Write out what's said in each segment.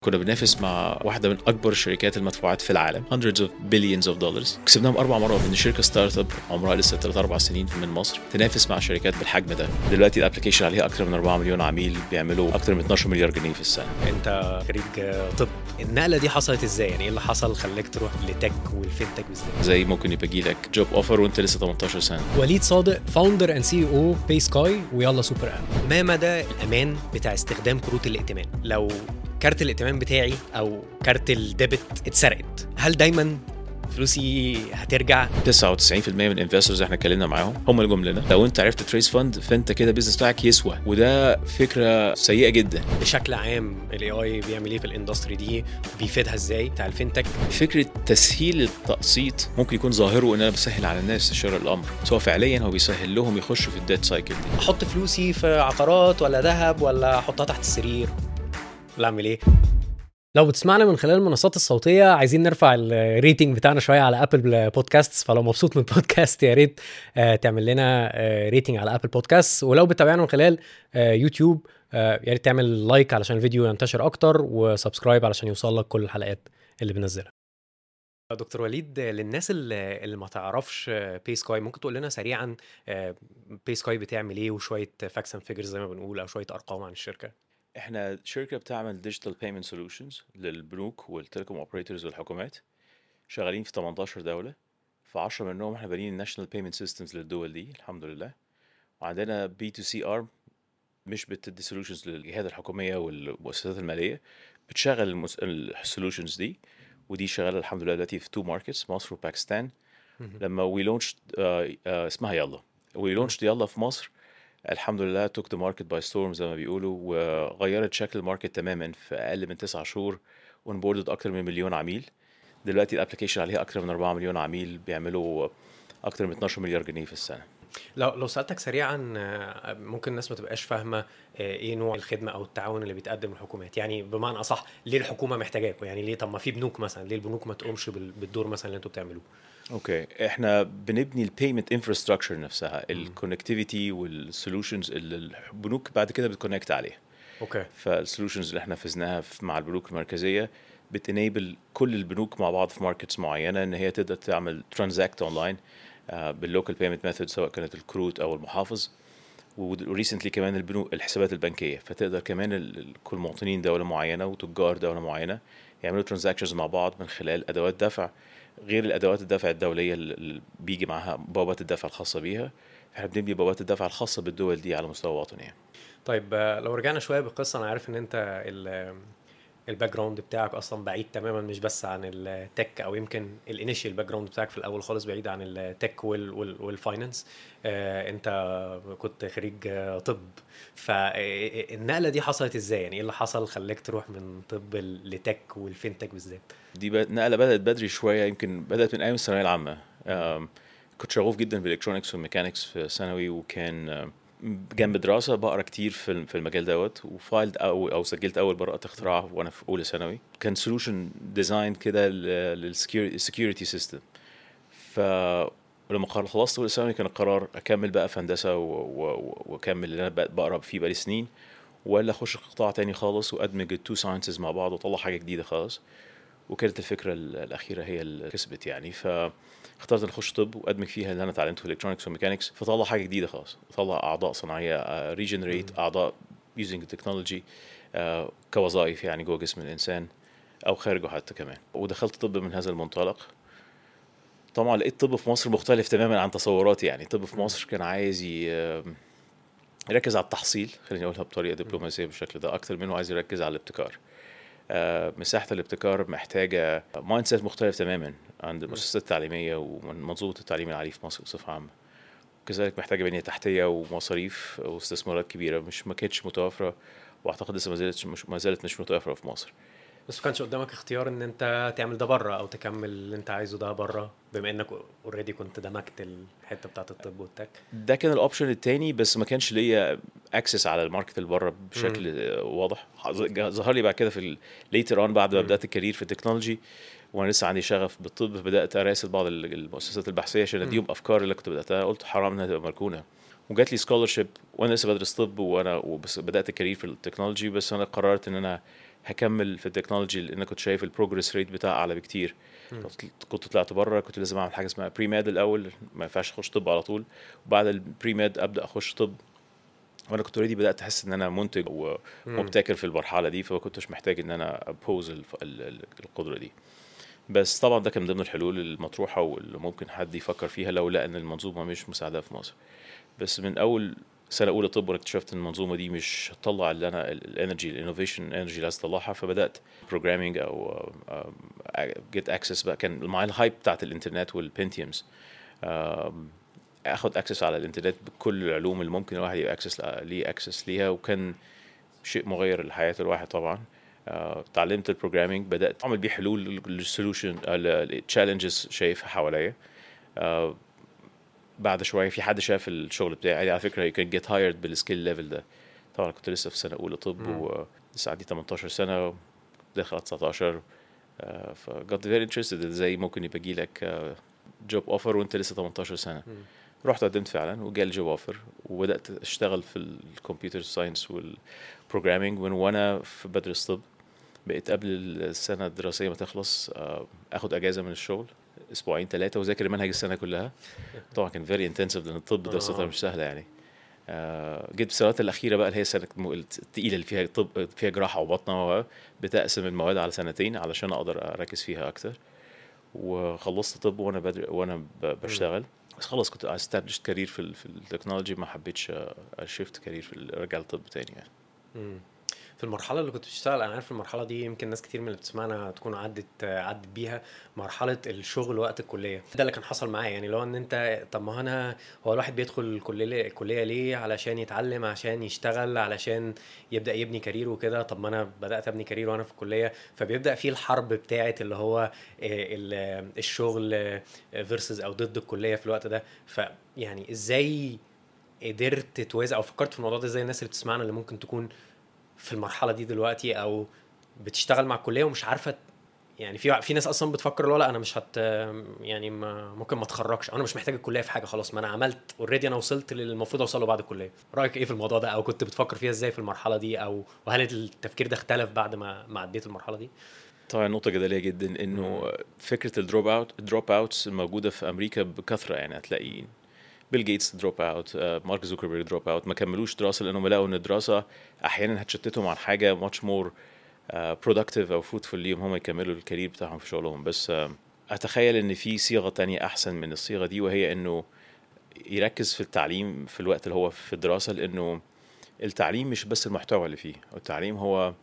كنا بننافس مع واحده من اكبر شركات المدفوعات في العالم hundreds of billions of dollars كسبناهم اربع مرات ان شركه ستارت اب عمرها لسه 3 4 سنين من مصر تنافس مع شركات بالحجم ده دلوقتي الابلكيشن عليها اكثر من 4 مليون عميل بيعملوا اكثر من 12 مليار جنيه في السنه انت خريج طب النقله دي حصلت ازاي يعني ايه اللي حصل خلاك تروح لتك والفينتك بالذات زي ممكن يبقى يجي لك جوب اوفر وانت لسه 18 سنه وليد صادق فاوندر اند سي او باي سكاي ويلا سوبر اب ما مدى الامان بتاع استخدام كروت الائتمان لو كارت الائتمان بتاعي او كارت الديبت اتسرقت هل دايما فلوسي هترجع 99% من الانفسترز احنا اتكلمنا معاهم هم اللي جم لنا لو انت عرفت تريس فند فانت كده البيزنس بتاعك يسوى وده فكره سيئه جدا بشكل عام الاي اي بيعمل ايه في الاندستري دي بيفيدها ازاي بتاع الفينتك فكره تسهيل التقسيط ممكن يكون ظاهره ان انا بسهل على الناس شراء الامر سواء فعليا هو بيسهل لهم يخشوا في الديت سايكل دي احط فلوسي في عقارات ولا ذهب ولا احطها تحت السرير ولا اعمل ايه لو بتسمعنا من خلال المنصات الصوتية عايزين نرفع الريتنج بتاعنا شوية على ابل بودكاست فلو مبسوط من البودكاست يا ريت آه، تعمل لنا ريتنج على ابل بودكاست ولو بتتابعنا من خلال آه، يوتيوب آه، يا ريت تعمل لايك علشان الفيديو ينتشر اكتر وسبسكرايب علشان يوصل لك كل الحلقات اللي بننزلها دكتور وليد للناس اللي, اللي ما تعرفش باي سكاي ممكن تقول لنا سريعا باي سكاي بتعمل ايه وشويه فاكس اند فيجرز زي ما بنقول او شويه ارقام عن الشركه احنا شركه بتعمل ديجيتال بيمنت سولوشنز للبنوك والتليكوم اوبريتورز والحكومات شغالين في 18 دوله في 10 منهم احنا بانيين الناشونال بيمنت سيستمز للدول دي الحمد لله وعندنا بي تو سي ارم مش بتدي سولوشنز للجهات الحكوميه والمؤسسات الماليه بتشغل السولوشنز دي ودي شغاله الحمد لله دلوقتي في تو ماركتس مصر وباكستان لما وي لونش اسمها يلا وي لونش يلا في مصر الحمد لله توك ذا ماركت باي ستورم زي ما بيقولوا وغيرت شكل الماركت تماما في اقل من تسعة شهور ونبوردد اكتر من مليون عميل دلوقتي الابلكيشن عليها اكتر من 4 مليون عميل بيعملوا اكتر من 12 مليار جنيه في السنه لو لو سالتك سريعا ممكن الناس ما تبقاش فاهمه ايه نوع الخدمه او التعاون اللي بيتقدم للحكومات يعني بمعنى اصح ليه الحكومه محتاجاكم يعني ليه طب ما في بنوك مثلا ليه البنوك ما تقومش بالدور مثلا اللي انتوا بتعملوه اوكي احنا بنبني البيمنت انفراستراكشر نفسها الكونكتيفيتي والسولوشنز اللي البنوك بعد كده بتكونكت عليها اوكي فالسولوشنز اللي احنا نفذناها مع البنوك المركزيه بتنيبل كل البنوك مع بعض في ماركتس معينه ان هي تقدر تعمل ترانزاكت اونلاين باللوكال بيمنت ميثود سواء كانت الكروت او المحافظ وريسنتلي كمان البنوك الحسابات البنكيه فتقدر كمان كل مواطنين دوله معينه وتجار دوله معينه يعملوا ترانزاكشنز مع بعض من خلال ادوات دفع غير الادوات الدفع الدوليه اللي بيجي معاها بوابات الدفع الخاصه بيها احنا بنبني بوابات الدفع الخاصه بالدول دي على مستوى وطني يعني. طيب لو رجعنا شويه بالقصه انا عارف ان انت الباك جراوند بتاعك اصلا بعيد تماما مش بس عن التك او يمكن الانيشال باك جراوند بتاعك في الاول خالص بعيد عن التك والفاينانس آه انت كنت خريج طب فالنقله دي حصلت ازاي يعني ايه اللي حصل خلاك تروح من طب لتك والفينتك بالذات دي نقله بدات بدري شويه يمكن بدات من ايام الثانويه العامه كنت شغوف جدا بالالكترونكس والميكانكس في ثانوي وكان جنب دراسة بقرا كتير في في المجال دوت وفايلد او او سجلت اول براءة اختراع وانا في اولى ثانوي كان سولوشن ديزاين كده للسكيورتي سيستم ف ولما خلصت اولى ثانوي كان القرار اكمل بقى في هندسه واكمل اللي انا بقرا فيه بقالي سنين ولا اخش قطاع تاني خالص وادمج التو ساينسز مع بعض واطلع حاجه جديده خالص وكانت الفكره الاخيره هي اللي كسبت يعني ف اخترت اخش طب وادمج فيها اللي انا اتعلمته في الكترونكس والميكانكس فطلع حاجه جديده خالص طلع اعضاء صناعيه ريجنريت اعضاء يوزنج تكنولوجي كوظائف يعني جوه جسم الانسان او خارجه حتى كمان ودخلت طب من هذا المنطلق طبعا لقيت طب في مصر مختلف تماما عن تصوراتي يعني طب في مصر كان عايز يركز على التحصيل خليني اقولها بطريقه دبلوماسيه بالشكل ده اكتر منه عايز يركز على الابتكار مساحه الابتكار محتاجه مايند سيت مختلف تماما عند المؤسسات التعليميه ومن منظومه التعليم العالي في مصر بصفه عامه وكذلك محتاجه بنيه تحتيه ومصاريف واستثمارات كبيره مش ما كانتش متوافره واعتقد لسه ما زالت مش ما زالت مش متوافره في مصر بس ما كانش قدامك اختيار ان انت تعمل ده بره او تكمل اللي انت عايزه ده بره بما انك اوريدي كنت دمجت الحته بتاعت الطب والتك ده كان الاوبشن التاني بس ما كانش ليا اكسس على الماركت اللي بره بشكل مم. واضح ظهر لي بعد كده في ليتر اون بعد ما بدات الكارير في التكنولوجي وانا لسه عندي شغف بالطب بدات اراسل بعض المؤسسات البحثيه عشان اديهم افكار اللي كنت بداتها قلت حرام انها تبقى مركونه وجات لي سكولرشيب وانا لسه بدرس طب وانا وبس بدات الكارير في التكنولوجي بس انا قررت ان انا هكمل في التكنولوجي لان كنت شايف البروجرس ريت بتاعها اعلى بكتير مم. كنت طلعت بره كنت لازم اعمل حاجه اسمها بري ماد الاول ما ينفعش اخش طب على طول وبعد البري ماد ابدا اخش طب وانا كنت اوريدي بدات احس ان انا منتج و- مم. ومبتكر في المرحله دي فما كنتش محتاج ان انا ابوز القدره دي بس طبعا ده كان من ضمن الحلول المطروحه واللي ممكن حد يفكر فيها لو لقى ان المنظومه مش مساعده في مصر بس من اول سنه اولى طب وانا اكتشفت ان المنظومه دي مش هتطلع اللي انا الانرجي الانوفيشن انرجي اللي عايز اطلعها فبدات بروجرامينج او جيت اكسس بقى كان مع الهايب بتاعت الانترنت والبنتيومز اخد اكسس على الانترنت بكل العلوم اللي ممكن الواحد يبقى اكسس ليه اكسس ليها وكان شيء مغير لحياه الواحد طبعا آه، اتعلمت البروجرامينج بدات اعمل بيه حلول للسولوشن التشالنجز شايفها حواليا آه، بعد شويه في حد شاف الشغل بتاعي قال لي على فكره يو كان جيت هايرد بالسكيل ليفل ده طبعا كنت لسه في سنه اولى طب مم. ولسه عندي 18 سنه داخل على 19 ف got very interested ازاي ممكن يبقى يجي لك جوب اوفر وانت لسه 18 سنه مم. رحت قدمت فعلا وجالي جوب اوفر وبدات اشتغل في الكمبيوتر ساينس والبروجرامينج من وانا في بدرس طب بقيت قبل السنه الدراسيه ما تخلص آه، اخد اجازه من الشغل اسبوعين ثلاثه وذاكر منهج السنه كلها طبعا كان فيري انتنسيف لان الطب دراستها آه. مش سهله يعني آه، جيت في السنوات الاخيره بقى اللي هي سنه م- التقيله اللي فيها طب فيها جراحه وبطنه و- بتقسم المواد على سنتين علشان اقدر اركز فيها اكتر وخلصت طب وانا بدر وانا ب- بشتغل بس خلاص كنت استابلشت كارير في ال- في التكنولوجي ما حبيتش اشيفت كارير في ال- ارجع للطب تاني يعني مم. في المرحلة اللي كنت بتشتغل أنا عارف المرحلة دي يمكن ناس كتير من اللي بتسمعنا تكون عدت عدت بيها مرحلة الشغل وقت الكلية ده اللي كان حصل معايا يعني لو إن أنت طب ما هو أنا هو الواحد بيدخل الكلية الكلية ليه علشان يتعلم عشان يشتغل علشان يبدأ يبني كارير وكده طب ما أنا بدأت أبني كارير وأنا في الكلية فبيبدأ في الحرب بتاعة اللي هو آه، ال- الشغل فيرسز أو ضد الكلية في الوقت ده فيعني إزاي قدرت توازن او فكرت في الموضوع ده زي الناس اللي بتسمعنا اللي ممكن تكون في المرحله دي دلوقتي او بتشتغل مع الكليه ومش عارفه يعني في في ناس اصلا بتفكر اللي هو لا انا مش هت يعني ما ممكن ما اتخرجش انا مش محتاج الكليه في حاجه خلاص ما انا عملت اوريدي انا وصلت للي المفروض اوصله بعد الكليه رايك ايه في الموضوع ده او كنت بتفكر فيها ازاي في المرحله دي او وهل التفكير ده اختلف بعد ما ما عديت المرحله دي طبعا نقطة جدلية جدا انه فكرة الدروب اوت الدروب اوتس الموجودة في امريكا بكثرة يعني هتلاقي بيل جيتس دروب اوت مارك زوكربيرج دروب اوت ما كملوش دراسة لانهم لقوا ان الدراسة احيانا هتشتتهم عن حاجة ماتش مور برودكتيف او فروتفul ليهم هم يكملوا الكارير بتاعهم في شغلهم بس آه، اتخيل ان في صيغة تانية احسن من الصيغة دي وهي انه يركز في التعليم في الوقت اللي هو في الدراسة لانه التعليم مش بس المحتوى اللي فيه التعليم هو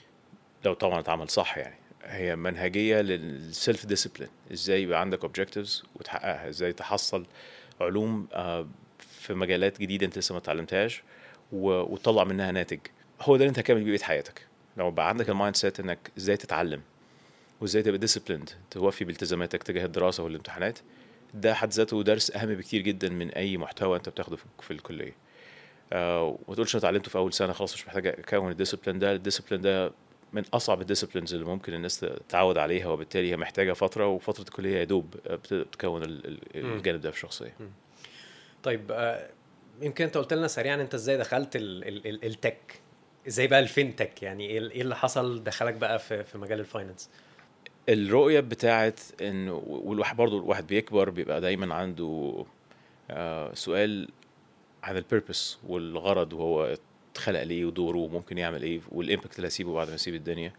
لو طبعا اتعمل صح يعني هي منهجيه للسيلف ديسيبلين ازاي يبقى عندك اوبجكتيفز وتحققها ازاي تحصل علوم آه، في مجالات جديده انت لسه ما اتعلمتهاش و- وتطلع منها ناتج هو ده اللي انت هتكمل بيه بقيه حياتك لو بقى عندك المايند سيت انك ازاي تتعلم وازاي تبقى ديسيبليند توفي بالتزاماتك تجاه الدراسه والامتحانات ده حد ذاته درس اهم بكتير جدا من اي محتوى انت بتاخده في- في الكليه آه وما تقولش انا اتعلمته في اول سنه خلاص مش محتاج اكون الديسيبلين ده الديسيبلين ده من اصعب الديسيبلينز اللي ممكن الناس تتعود عليها وبالتالي هي محتاجه فتره وفتره الكليه يا دوب بت- بتكون ال- ال- مم. الجانب ده في الشخصيه طيب آه، يمكن انت قلت لنا سريعا انت ازاي دخلت ال- ال- ال- التك ازاي بقى الفينتك يعني ايه ايه اللي حصل دخلك بقى في في مجال الفاينانس الرؤيه بتاعت انه والواحد برضه الواحد بيكبر بيبقى دايما عنده آه سؤال عن البيربس والغرض وهو اتخلق ليه ودوره وممكن يعمل ايه والامباكت اللي هيسيبه بعد ما يسيب الدنيا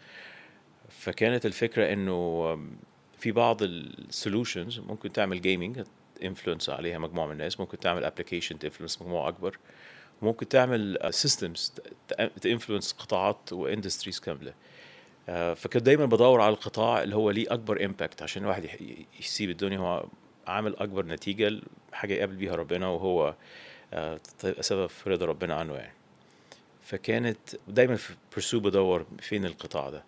فكانت الفكره انه في بعض السولوشنز ممكن تعمل جيمنج انفلونس عليها مجموعه من الناس ممكن تعمل ابلكيشن تنفلونس مجموعه اكبر ممكن تعمل سيستمز تنفلونس قطاعات واندستريز كامله آه، فكنت دايما بدور على القطاع اللي هو ليه اكبر امباكت عشان الواحد يح- يسيب الدنيا هو عامل اكبر نتيجه حاجه يقابل بيها ربنا وهو آه، تبقى سبب في رضا ربنا عنه يعني فكانت دايما في برسو بدور فين القطاع ده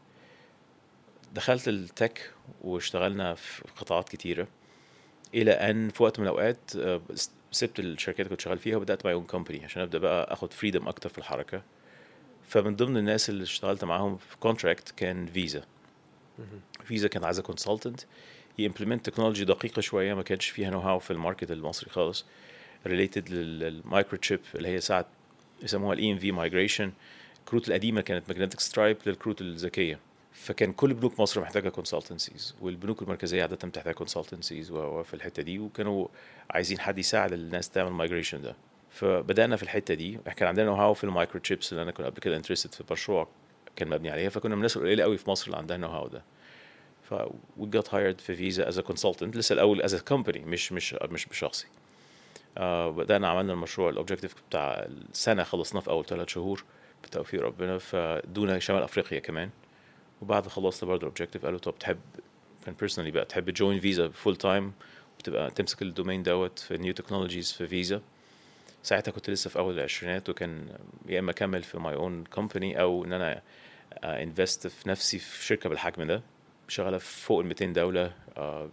دخلت التك واشتغلنا في قطاعات كتيره الى ان في وقت من الاوقات آه، سبت الشركات اللي كنت شغال فيها وبدات ماي اون كومباني عشان ابدا بقى اخد فريدم اكتر في الحركه فمن ضمن الناس اللي اشتغلت معاهم في كونتراكت كان فيزا فيزا كان عايزه كونسلتنت يمبلمنت تكنولوجي دقيقه شويه ما كانش فيها نو هاو في الماركت المصري خالص ريليتد للمايكرو تشيب اللي هي ساعه يسموها الاي ام في مايجريشن الكروت القديمه كانت ماجنتيك سترايب للكروت الذكيه فكان كل بنوك مصر محتاجه كونسلتنسيز والبنوك المركزيه عاده بتحتاج كونسلتنسيز وفي الحته دي وكانوا عايزين حد يساعد الناس تعمل مايجريشن ده فبدانا في الحته دي كان عندنا نو هاو في المايكرو تشيبس اللي انا كنت قبل كده انترستد في مشروع كان مبني عليها فكنا من الناس القليله قوي في مصر اللي عندها نو هاو ده ف we got hired في فيزا از consultant لسه الاول از كومباني مش مش مش بشخصي آه بدانا عملنا المشروع الاوبجيكتيف بتاع السنه خلصناه في اول ثلاث شهور بتوفيق ربنا فدونا شمال افريقيا كمان وبعد خلصت برضه الاوبجيكتيف قالوا طب تحب كان بيرسونالي بقى تحب جوين فيزا فول تايم وتبقى تمسك الدومين دوت في نيو تكنولوجيز في فيزا ساعتها كنت لسه في اول العشرينات وكان يا اما اكمل في ماي اون كومباني او ان انا انفست في نفسي في شركه بالحجم ده شغاله في فوق ال 200 دوله آه،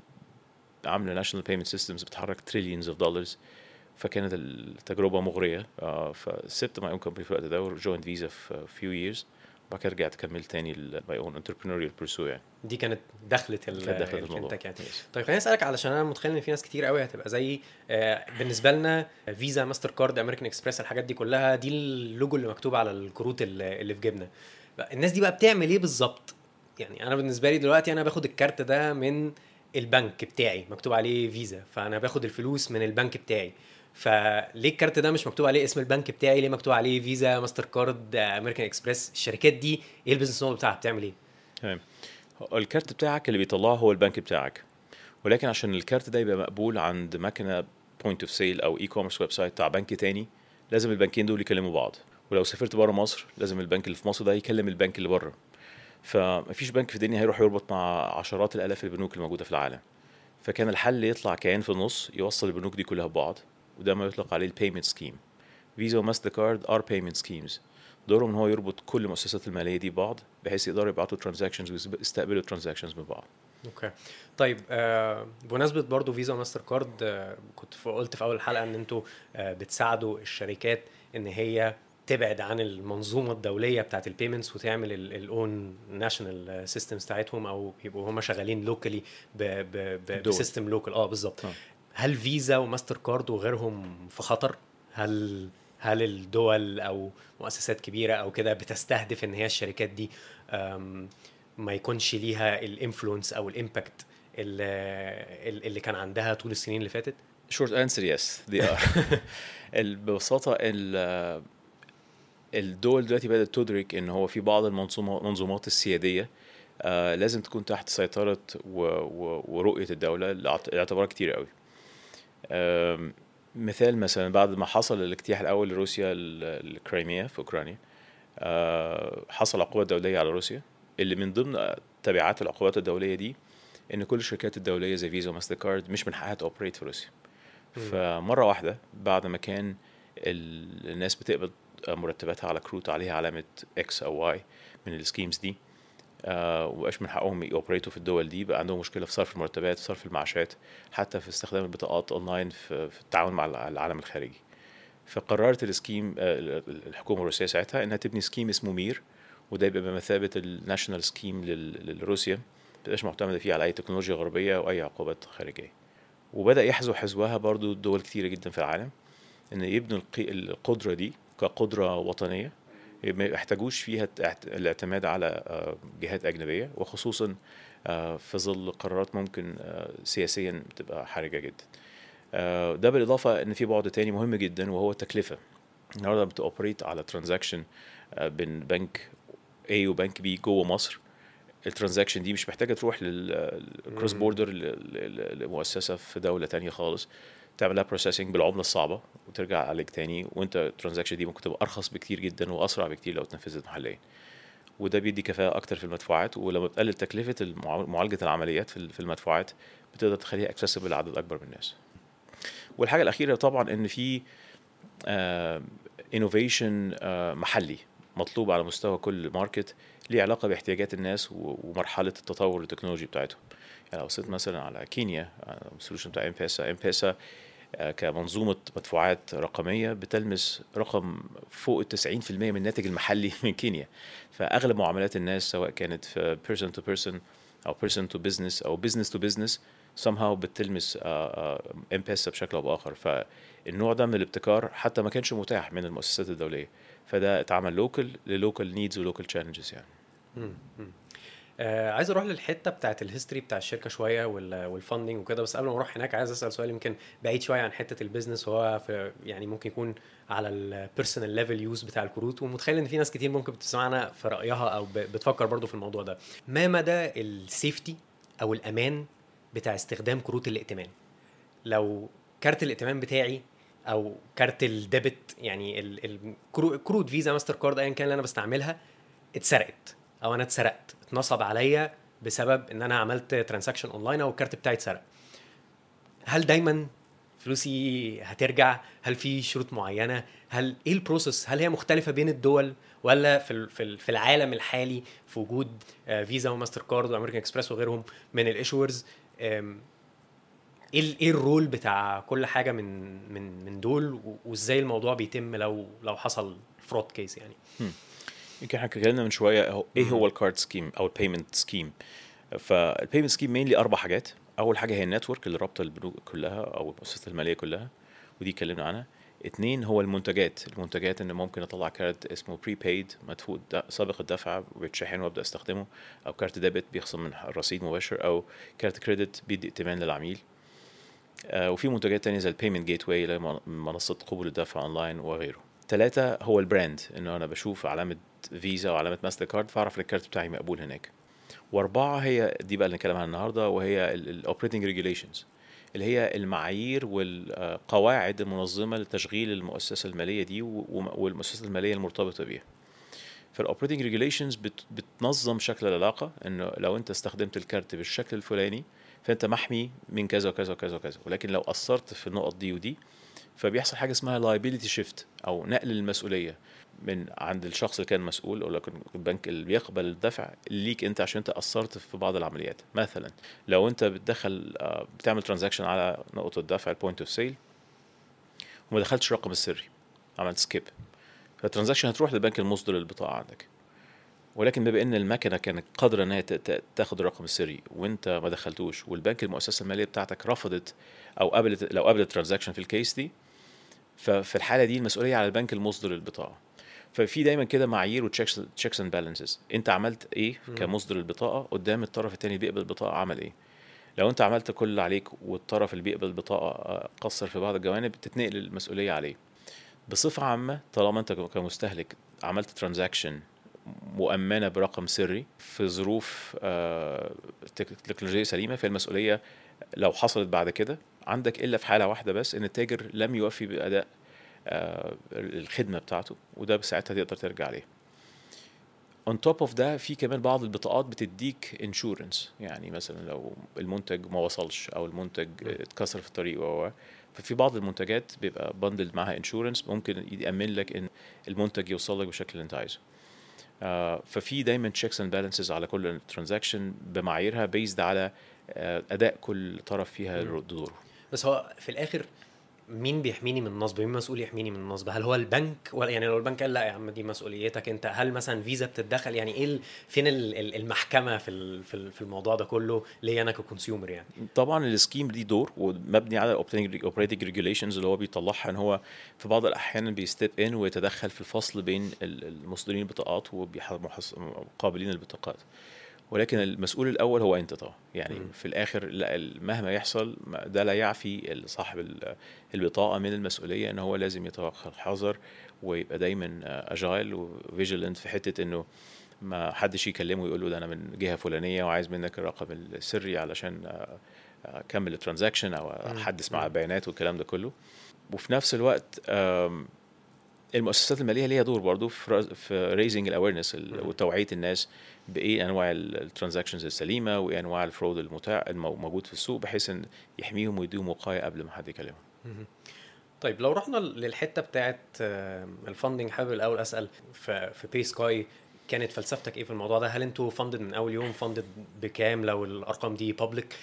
عامله ناشونال بيمنت سيستمز بتحرك تريليونز اوف دولارز فكانت التجربه مغريه آه، فسبت ماي اون كومباني في الوقت ده وجوينت فيزا في فيو ييرز بعد كده رجعت كملت تاني ماي اون انتربرينوريال بيرسو يعني دي كانت دخلة ال كانت دخلة الموضوع. الفinTech يعني طيب خليني اسالك علشان انا متخيل ان في ناس كتير قوي هتبقى زي آه، بالنسبه لنا فيزا ماستر كارد امريكان اكسبريس الحاجات دي كلها دي اللوجو اللي مكتوب على الكروت اللي اللي في جيبنا بقى الناس دي بقى بتعمل ايه بالظبط يعني انا بالنسبه لي دلوقتي انا باخد الكارت ده من البنك بتاعي مكتوب عليه فيزا فانا باخد الفلوس من البنك بتاعي فليه الكارت ده مش مكتوب عليه اسم البنك بتاعي ليه مكتوب عليه فيزا ماستر كارد امريكان اكسبريس الشركات دي ايه البيزنس موديل بتاعها بتعمل ايه تمام هو الكارت بتاعك اللي بيطلعه هو البنك بتاعك ولكن عشان الكارت ده يبقى مقبول عند مكنه بوينت اوف سيل او اي كوميرس ويب سايت بتاع بنك تاني لازم البنكين دول يكلموا بعض ولو سافرت بره مصر لازم البنك اللي في مصر ده يكلم البنك اللي بره فمفيش بنك في الدنيا هيروح يربط مع عشرات الالاف البنوك الموجوده في العالم فكان الحل يطلع كيان في النص يوصل البنوك دي كلها ببعض وده ما يطلق عليه البيمنت سكيم فيزا وماستر كارد ار بيمنت سكيمز دورهم ان هو يربط كل المؤسسات الماليه دي ببعض بحيث يقدروا يبعتوا ترانزاكشنز ويستقبلوا ترانزاكشنز من بعض اوكي طيب آه بمناسبه برضو فيزا وماستر كارد آه كنت ف- قلت في اول الحلقه ان انتوا آه بتساعدوا الشركات ان هي تبعد عن المنظومه الدوليه بتاعت البيمنتس وتعمل الاون ناشونال سيستمز بتاعتهم او يبقوا هم شغالين لوكالي دول. بسيستم لوكال اه بالظبط آه. هل فيزا وماستر كارد وغيرهم في خطر هل هل الدول او مؤسسات كبيره او كده بتستهدف ان هي الشركات دي أم، ما يكونش ليها الانفلونس او الامباكت اللي, اللي كان عندها طول السنين اللي فاتت شورت انسر يس دي ار ببساطه ال- الدول دلوقتي بدات تدرك ان هو في بعض المنظومات المنظومات السياديه آه لازم تكون تحت سيطره و و ورؤيه الدوله لاعت- لاعتبارات كتير قوي آم، مثال مثلا بعد ما حصل الاجتياح الاول لروسيا ل- لكريميا في اوكرانيا آه، حصل عقوبات دوليه على روسيا اللي من ضمن تبعات العقوبات الدوليه دي ان كل الشركات الدوليه زي فيزا وماستر كارد مش من حقها تاوبريت في روسيا مم. فمره واحده بعد ما كان ال- الناس بتقبض مرتباتها على كروت عليها علامه اكس او واي من السكيمز دي آه ومبقاش من حقهم يوبريتوا في الدول دي بقى عندهم مشكله في صرف المرتبات في صرف المعاشات حتى في استخدام البطاقات اونلاين في, في التعامل مع الع- العالم الخارجي فقررت السكيم آه، الحكومه الروسيه ساعتها انها تبني سكيم اسمه مير وده يبقى بمثابه الناشونال سكيم لروسيا ما تبقاش معتمده فيه على اي تكنولوجيا غربيه او اي عقوبات خارجية وبدا يحذو حذوها برضو دول كتيره جدا في العالم ان يبنوا القي- القدره دي كقدره وطنيه ما يحتاجوش فيها اعت- الاعتماد على آه، جهات اجنبيه وخصوصا آه، في ظل قرارات ممكن آه، سياسيا تبقى حرجه جدا آه، ده بالاضافه ان في بعد تاني مهم جدا وهو التكلفه النهارده بتوبريت على ترانزاكشن بين بنك A وبنك B جوه مصر الترانزاكشن دي مش محتاجه تروح للكروس مم. بوردر لمؤسسه في دوله تانية خالص تعمل لها بروسيسنج بالعمله الصعبه وترجع عليك تاني وانت الترانزاكشن دي ممكن تبقى ارخص بكتير جدا واسرع بكتير لو اتنفذت محليا وده بيدي كفاءه اكتر في المدفوعات ولما بتقلل تكلفه المعا- معالجه العمليات في في المدفوعات بتقدر تخليها اكسسبل لعدد اكبر من الناس والحاجه الاخيره طبعا ان في انوفيشن محلي مطلوب على مستوى كل ماركت ليه علاقه باحتياجات الناس و- ومرحله التطور التكنولوجي بتاعتهم يعني لو بصيت مثلا على كينيا السولوشن بتاع امبيسا امبيسا كمنظومه مدفوعات رقميه بتلمس رقم فوق ال 90% من الناتج المحلي من كينيا فاغلب معاملات الناس سواء كانت في person to person او person to business او business to business somehow بتلمس امبيسا بشكل او باخر فالنوع ده من الابتكار حتى ما كانش متاح من المؤسسات الدوليه فده اتعمل لوكال للوكال نيدز ولوكال تشالنجز يعني مم. مم. آه عايز اروح للحته بتاعت الهيستوري بتاع الشركه شويه وال- والفاندنج وكده بس قبل ما اروح هناك عايز اسال سؤال يمكن بعيد شويه عن حته البيزنس وهو في يعني ممكن يكون على البيرسونال ليفل يوز بتاع الكروت ومتخيل ان في ناس كتير ممكن بتسمعنا في رايها او ب- بتفكر برضو في الموضوع ده ما مدى السيفتي او الامان بتاع استخدام كروت الائتمان لو كارت الائتمان بتاعي او كارت الديبت يعني ال- ال- كرو- كروت فيزا ماستر كارد ايا كان اللي انا بستعملها اتسرقت او انا اتسرقت اتنصب عليا بسبب ان انا عملت ترانزاكشن اونلاين او الكارت بتاعي اتسرق هل دايما فلوسي هترجع هل في شروط معينه هل ايه البروسيس هل هي مختلفه بين الدول ولا في ال- في ال- في العالم الحالي في وجود آه، فيزا وماستر كارد وامريكان اكسبريس وغيرهم من الايشورز ايه ال- ايه الرول بتاع كل حاجه من من من دول و- وازاي الموضوع بيتم لو لو حصل فرود كيس يعني يمكن احنا اتكلمنا من شويه هو ايه هو الكارد سكيم او البيمنت سكيم فالبيمنت سكيم مينلي اربع حاجات اول حاجه هي النتورك اللي رابطه البنوك كلها او المؤسسات الماليه كلها ودي اتكلمنا عنها اتنين هو المنتجات المنتجات ان ممكن اطلع كارت اسمه بري بيد مدفوع د- سابق الدفع وبيتشحن وابدا استخدمه او كارت ديبت بيخصم من الرصيد مباشر او كارت كريدت بيدي ائتمان للعميل آه، وفي منتجات تانية زي البيمنت جيت واي اللي هي من- منصة قبول الدفع اونلاين وغيره ثلاثة هو البراند انه انا بشوف علامة فيزا وعلامة ماستر كارد فاعرف ان الكارت بتاعي مقبول هناك واربعة هي دي بقى اللي نتكلم عنها النهاردة وهي الاوبريتنج ريجوليشنز اللي هي المعايير والقواعد المنظمة لتشغيل المؤسسة المالية دي و- والمؤسسات المالية المرتبطة بيها فالاوبريتنج ريجوليشنز بتنظم شكل العلاقة انه لو انت استخدمت الكارت بالشكل الفلاني فانت محمي من كذا وكذا وكذا وكذا ولكن لو قصرت في النقط دي ودي فبيحصل حاجه اسمها liability shift او نقل المسؤوليه من عند الشخص اللي كان مسؤول او لكن البنك اللي بيقبل الدفع ليك انت عشان انت قصرت في بعض العمليات مثلا لو انت بتدخل آه، بتعمل ترانزاكشن على نقطه الدفع البوينت اوف سيل وما دخلتش الرقم السري عملت سكيب فالترانزاكشن هتروح للبنك المصدر للبطاقه عندك ولكن بما ان المكنه كانت قادره ان هي ت- ت- تاخد الرقم السري وانت ما دخلتوش والبنك المؤسسه الماليه بتاعتك رفضت او قبلت لو قبلت ترانزاكشن في الكيس دي ففي الحاله دي المسؤوليه على البنك المصدر للبطاقه ففي دايما كده معايير وتشيكس تشيكس اند بالانسز انت عملت ايه مم. كمصدر البطاقه قدام الطرف الثاني بيقبل البطاقه عمل ايه لو انت عملت كل اللي عليك والطرف اللي بيقبل البطاقه آه، قصر في بعض الجوانب تتنقل المسؤوليه عليه بصفه عامه طالما انت كمستهلك عملت ترانزاكشن مؤمنه برقم سري في ظروف آه، تك- تكنولوجيه سليمه فالمسؤوليه لو حصلت بعد كده عندك الا في حاله واحده بس ان التاجر لم يوفي باداء آه، الخدمه بتاعته وده ساعتها تقدر ترجع عليه on top of ده في كمان بعض البطاقات بتديك انشورنس يعني مثلا لو المنتج ما وصلش او المنتج اتكسر في الطريق و و- ففي بعض المنتجات بيبقى بندل معاها انشورنس ممكن يأمن لك ان المنتج يوصل لك بالشكل اللي انت عايزه آه، ففي دايما تشيكس اند بالانسز على كل ترانزاكشن بمعاييرها بيزد على آه، اداء كل طرف فيها مم. دوره بس هو في الاخر مين بيحميني من النصب مين مسؤول يحميني من النصب هل هو البنك ولا يعني لو البنك قال لا يا عم دي مسؤوليتك انت هل مثلا فيزا بتتدخل يعني ايه ال- فين ال- ال- المحكمه في ال- في ال- في الموضوع ده كله ليا انا ككونسيومر يعني طبعا السكيم دي دور ومبني على اوبريتنج ريجوليشنز اللي هو بيطلعها ان هو في بعض الاحيان بيستيب ان ويتدخل في الفصل بين ال- المصدرين البطاقات وقابلين البطاقات ولكن المسؤول الاول هو انت طبعا يعني مم. في الاخر لا ال- مهما يحصل ما- ده لا يعفي صاحب ال- البطاقه من المسؤوليه ان هو لازم يتوخى الحذر ويبقى دايما اجايل وفيجيلنت في حته انه ما حدش يكلمه ويقول له ده انا من جهه فلانيه وعايز منك الرقم السري علشان آه، اكمل الترانزاكشن او احدث مع مم. البيانات والكلام ده كله وفي نفس الوقت آم، المؤسسات الماليه ليها دور برضو في راز- في ريزنج الاويرنس مم. وتوعيه الناس بايه انواع الترانزاكشنز السليمه وايه انواع الفرود المتاح الموجود في السوق بحيث ان يحميهم ويديهم وقايه قبل ما حد يكلمهم مهم. طيب لو رحنا للحته بتاعت الفاندنج حابب الاول اسال في في باي سكاي كانت فلسفتك ايه في الموضوع ده هل انتوا فاندد من اول يوم فاندد بكام لو الارقام دي بابليك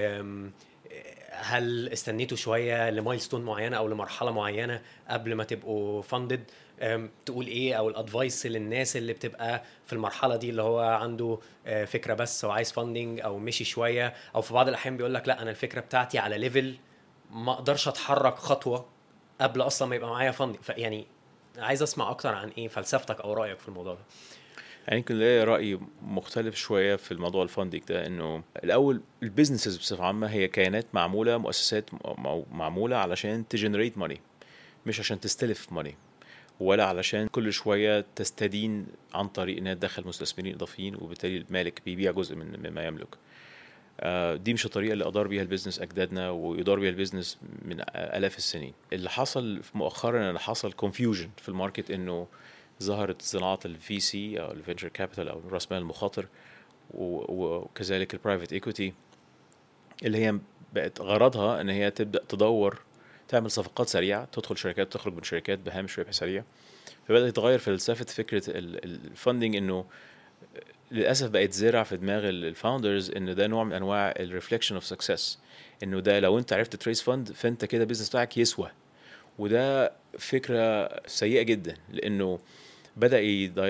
هل استنيتوا شويه لمايلستون معينه او لمرحله معينه قبل ما تبقوا فاندد تقول ايه او الادفايس للناس اللي بتبقى في المرحله دي اللي هو عنده آه، فكره بس وعايز فاندنج او مشي شويه او في بعض الاحيان بيقول لك لا انا الفكره بتاعتي على ليفل ما اقدرش اتحرك خطوه قبل اصلا ما يبقى معايا فاندنج فيعني عايز اسمع اكتر عن ايه فلسفتك او رايك في الموضوع ده يعني يمكن ليا راي مختلف شويه في الموضوع الفاندنج ده انه الاول البيزنسز بصفه عامه هي كيانات معموله مؤسسات م- معموله علشان تجنريت ماني مش عشان تستلف ماني ولا علشان كل شويه تستدين عن طريق انها تدخل مستثمرين اضافيين وبالتالي المالك بيبيع جزء من مما يملك آه، دي مش الطريقه اللي ادار بيها البيزنس اجدادنا ويدار بيها البيزنس من الاف السنين اللي حصل مؤخرا ان حصل كونفيوجن في الماركت انه ظهرت صناعه الفي سي او الفينشر كابيتال او راس مال المخاطر و- وكذلك البرايفت ايكوتي اللي هي بقت غرضها ان هي تبدا تدور تعمل صفقات سريعه تدخل شركات تخرج من شركات بهامش ربح سريع فبدا يتغير فلسفه فكره الفندنج انه للاسف بقت زرع في دماغ الفاوندرز ان ده نوع من انواع الريفليكشن اوف سكسس انه ده لو انت عرفت تريس فند فانت كده البيزنس بتاعك يسوى وده فكره سيئه جدا لانه بدا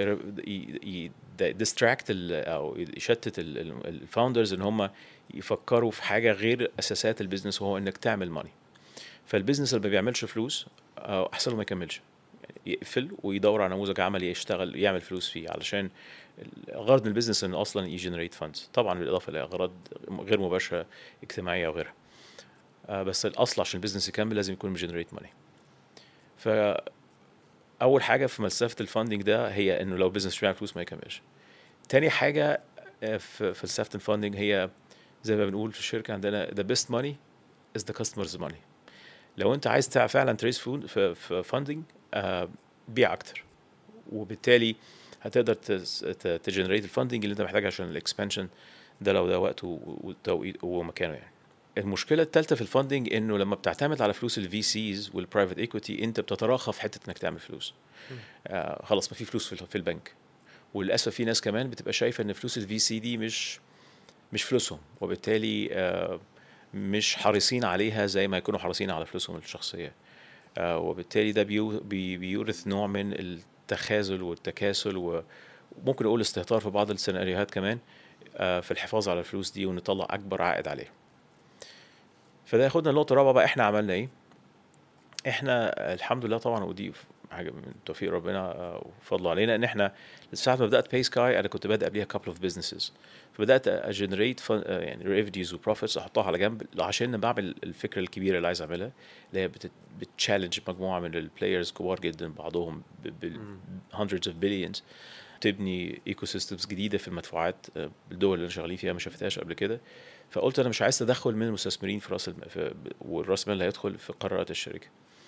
يديستراكت او يشتت الفاوندرز ان هم يفكروا في حاجه غير اساسات البيزنس وهو انك تعمل ماني فالبيزنس اللي ما بيعملش فلوس آه، احسن له ما يكملش يقفل ويدور على نموذج عملي يشتغل يعمل فلوس فيه علشان غرض من البيزنس انه اصلا يجنريت فاندز طبعا بالاضافه لاغراض غير مباشره اجتماعيه وغيرها آه، بس الاصل عشان البيزنس يكمل لازم يكون بيجنريت ماني ف اول حاجه في فلسفه الفاندنج ده هي انه لو البيزنس مش بيعمل فلوس ما يكملش تاني حاجه آه، في فلسفه الفاندنج هي زي ما بنقول في الشركه عندنا the best money is the customer's money لو انت عايز تع- فعلا تريس فود في, في فاندنج آه بيع اكتر وبالتالي هتقدر تجنريت الفاندنج اللي انت محتاجها عشان الاكسبانشن ده لو ده وقته وتوقيت ومكانه يعني المشكله الثالثه في الفاندنج انه لما بتعتمد على فلوس الفي سيز والبرايفت ايكوتي انت بتتراخى في حته انك تعمل فلوس آه خلاص ما في فلوس في, في البنك وللاسف في ناس كمان بتبقى شايفه ان فلوس الفي سي دي مش مش فلوسهم وبالتالي آه مش حريصين عليها زي ما يكونوا حريصين على فلوسهم الشخصيه آه وبالتالي ده بيو بي بيورث نوع من التخاذل والتكاسل وممكن اقول استهتار في بعض السيناريوهات كمان آه في الحفاظ على الفلوس دي ونطلع اكبر عائد عليها فده ياخدنا النقطه الرابعه بقى احنا عملنا ايه احنا الحمد لله طبعا ودي حاجه من توفيق ربنا آه، وفضله علينا ان احنا ساعه ما بدات باي سكاي انا كنت بادئ قبليها كابل اوف بزنسز فبدات اجنريت يعني ريفينيوز وبروفيتس احطها على جنب عشان بعمل الفكره الكبيره اللي عايز اعملها اللي هي بتشالنج مجموعه من البلايرز كبار جدا بعضهم بال hundreds of billions تبني ايكو سيستمز جديده في المدفوعات آه، الدول اللي انا شغالين فيها ما شافتهاش قبل كده فقلت انا مش عايز تدخل من المستثمرين في راس الم... في... والراس مال اللي هيدخل في قرارات الشركه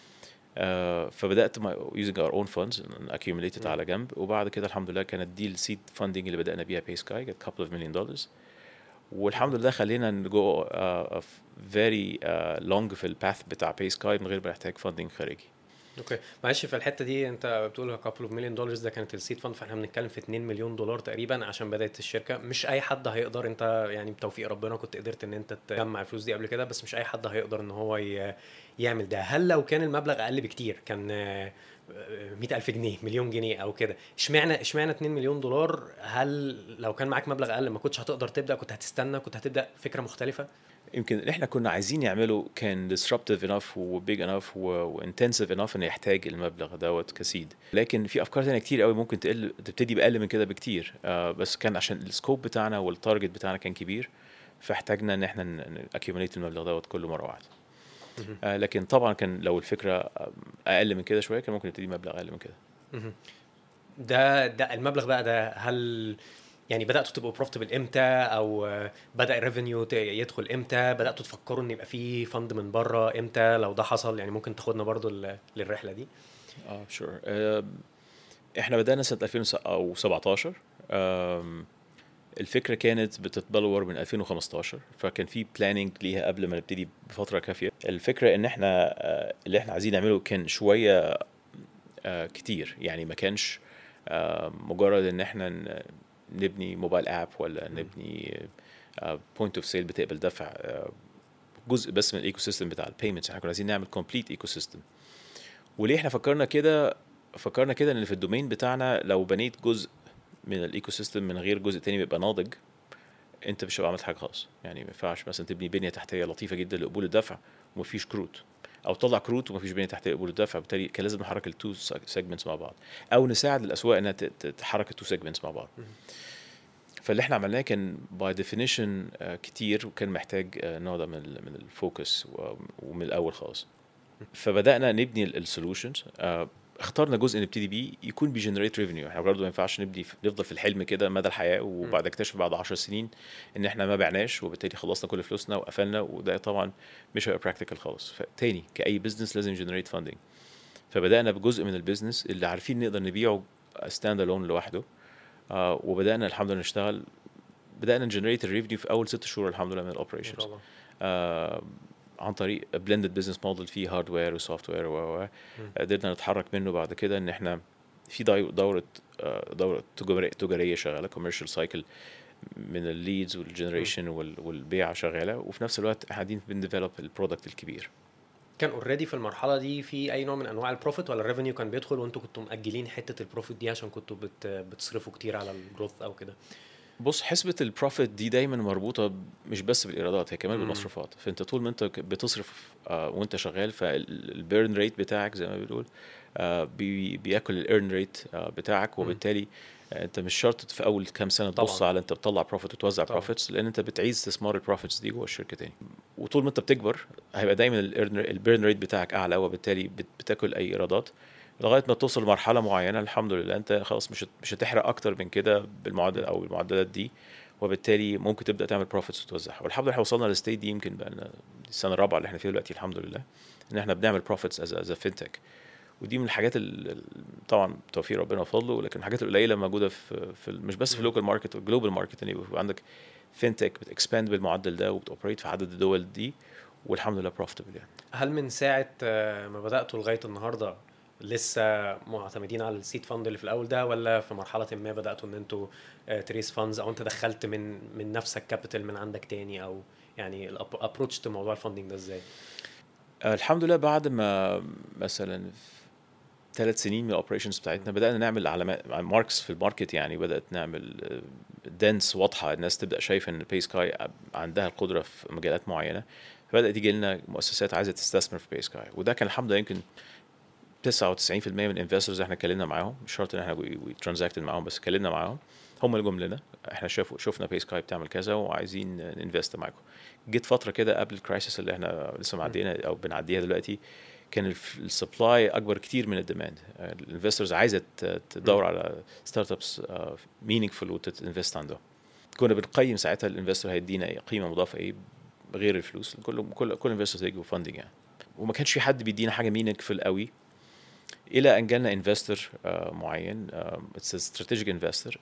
آه فبدات يوزنج اور اون فاندز accumulated على جنب وبعد كده الحمد لله كانت دي السيد فاندنج اللي بدانا بيها باي سكاي كانت couple of million dollars والحمد لله خلينا نجو فيري لونج في الباث بتاع باي سكاي من غير ما نحتاج فاندنج خارجي اوكي معلش في الحته دي انت بتقول كابل اوف مليون دولارز ده كانت السيد فاند فاحنا بنتكلم في 2 مليون دولار تقريبا عشان بدات الشركه مش اي حد هيقدر انت يعني بتوفيق ربنا كنت قدرت ان انت تجمع الفلوس دي قبل كده بس مش اي حد هيقدر ان هو ي- يعمل ده هل لو كان المبلغ اقل بكتير كان آه، آه، 100000 جنيه مليون جنيه او كده اشمعنى اشمعنى 2 مليون دولار هل لو كان معاك مبلغ اقل ما كنتش هتقدر تبدا كنت هتستنى كنت هتبدا فكره مختلفه يمكن اللي احنا كنا عايزين نعمله كان disruptive enough وبيج enough وانتنسيف enough انه يحتاج المبلغ دوت كسيد لكن في افكار تانية كتير قوي ممكن تقل تبتدي باقل من كده بكتير آه بس كان عشان السكوب بتاعنا والتارجت بتاعنا كان كبير فاحتاجنا ان احنا اكيوميليت المبلغ دوت كله مره واحده آه لكن طبعا كان لو الفكره آه، اقل من كده شويه كان ممكن نبتدي مبلغ اقل من كده مهم. ده ده المبلغ بقى ده هل يعني بداتوا تبقوا بروفيتبل امتى او آه، بدا الريفينيو يدخل امتى بداتوا تفكروا ان يبقى في فند من بره امتى لو ده حصل يعني ممكن تاخدنا برضو ل- للرحله دي اه شور احنا بدأنا سنة 2017 آم، الفكرة كانت بتتبلور من 2015 فكان في بلاننج ليها قبل ما نبتدي بفترة كافية الفكرة ان احنا آه، اللي احنا عايزين نعمله كان شوية آه، كتير يعني ما كانش آه، مجرد ان احنا ن- نبني موبايل اب ولا نبني بوينت اوف سيل بتقبل دفع آه، جزء بس من الايكو سيستم بتاع البيمنتس احنا كنا عايزين نعمل كومبليت ايكو سيستم وليه احنا فكرنا كده فكرنا كده ان في الدومين بتاعنا لو بنيت جزء من الايكو سيستم من غير جزء تاني بيبقى ناضج انت مش هتبقى عملت حاجه خالص يعني ما ينفعش مثلا تبني بنيه تحتيه لطيفه جدا لقبول الدفع ومفيش كروت او تطلع كروت ومفيش بنيه تحتيه قبول الدفع بالتالي كان لازم نحرك التو سيجمنتس مع بعض او نساعد الاسواق انها ت- ت- تحرك التو سيجمنتس مع بعض فاللي احنا عملناه كان باي ديفينيشن كتير وكان محتاج آه، نوع ده من ال من الفوكس ومن الاول خالص فبدانا نبني السولوشنز اخترنا جزء نبتدي بيه يكون بيجنريت ريفينيو احنا برضه ما ينفعش نبدي نفضل في الحلم كده مدى الحياه وبعد اكتشف بعد 10 سنين ان احنا ما بعناش وبالتالي خلصنا كل فلوسنا وقفلنا وده طبعا مش هيبقى براكتيكال خالص فتاني كاي بزنس لازم جنريت فاندنج فبدانا بجزء من البيزنس اللي عارفين نقدر نبيعه ستاند الون لوحده آه وبدانا الحمد لله نشتغل بدانا نجنريت الريفنيو في اول ست شهور الحمد لله من ما الاوبريشنز شاء الله آه عن طريق بلندد بزنس موديل فيه هاردوير وسوفت وير و و قدرنا نتحرك منه بعد كده ان احنا في داي- دوره آه، دوره تجاريه تجاريه شغاله كوميرشال سايكل من الليدز والجنريشن والبيع شغاله وفي نفس الوقت قاعدين بنديفلوب البرودكت الكبير كان اوريدي في المرحله دي في اي نوع من انواع البروفيت ولا الريفينيو كان بيدخل وانتوا كنتوا مأجلين حته البروفيت دي عشان كنتوا بت بتصرفوا كتير على الجروث او كده بص حسبة البروفيت دي دايما مربوطة ب- مش بس بالإيرادات هي كمان مم. بالمصروفات فأنت طول ما أنت ك- بتصرف آه وأنت شغال فالبيرن ريت بتاعك زي ما بنقول آه بي بياكل الإيرن ريت آه بتاعك وبالتالي آه أنت مش شرط في أول كام سنة تبص طبعاً. على أنت بتطلع بروفيت وتوزع طبعاً. بروفيتس لأن أنت بتعيد استثمار البروفيتس دي جوه الشركة تاني وطول ما أنت بتكبر هيبقى دايما البيرن ريت بتاعك أعلى وبالتالي بت- بتاكل أي إيرادات لغايه ما توصل لمرحله معينه الحمد لله انت خلاص مش هت- مش هتحرق اكتر من كده بالمعدل او المعدلات دي وبالتالي ممكن تبدا تعمل بروفيتس وتوزعها والحمد لله احنا وصلنا للستيت دي يمكن بقى لنا السنه الرابعه اللي احنا فيها دلوقتي الحمد لله ان احنا بنعمل بروفيتس از از فينتك ودي من الحاجات ال- ال- طبعا توفيق ربنا وفضله لكن الحاجات القليله موجوده في, في ال- مش بس في اللوكال ماركت والجلوبال ماركت ان يبقى عندك فينتك بتكسباند بالمعدل ده وبتوبريت في عدد الدول دي والحمد لله بروفيتبل يعني هل من ساعه آه، ما بداتوا لغايه النهارده لسه معتمدين على السيد فاند اللي في الاول ده ولا في مرحله ما بداتوا ان انتوا تريس فاندز او انت دخلت من من نفسك كابيتال من عندك تاني او يعني الابروتش لموضوع الفاندنج ده ازاي؟ آه، الحمد لله بعد ما مثلا ثلاث سنين من الاوبريشنز بتاعتنا بدانا نعمل علامات ماركس في الماركت يعني بدات نعمل دنس واضحه الناس تبدا شايفه ان باي سكاي عندها القدره في مجالات معينه فبدات يجي لنا مؤسسات عايزه تستثمر في باي سكاي وده كان الحمد لله يمكن 99% من الانفسترز احنا اتكلمنا معاهم مش شرط ان احنا ترانزاكتد معاهم بس اتكلمنا معاهم هم اللي جم لنا احنا شافوا شفنا باي سكاي بتعمل كذا وعايزين ننفست معاكم جيت فتره كده قبل الكرايسيس اللي احنا لسه معدينا او بنعديها دلوقتي كان السبلاي اكبر كتير من الديماند الانفسترز عايزه ت- تدور على ستارت ابس مينينجفول وتنفست عندهم كنا بنقيم ساعتها الانفستور هيدينا إيه قيمه مضافه ايه غير الفلوس كل كل كل انفسترز هيجوا فاندنج يعني وما كانش في حد بيدينا حاجه مينينجفول قوي الى ان جالنا انفستور معين اتس استراتيجيك انفستور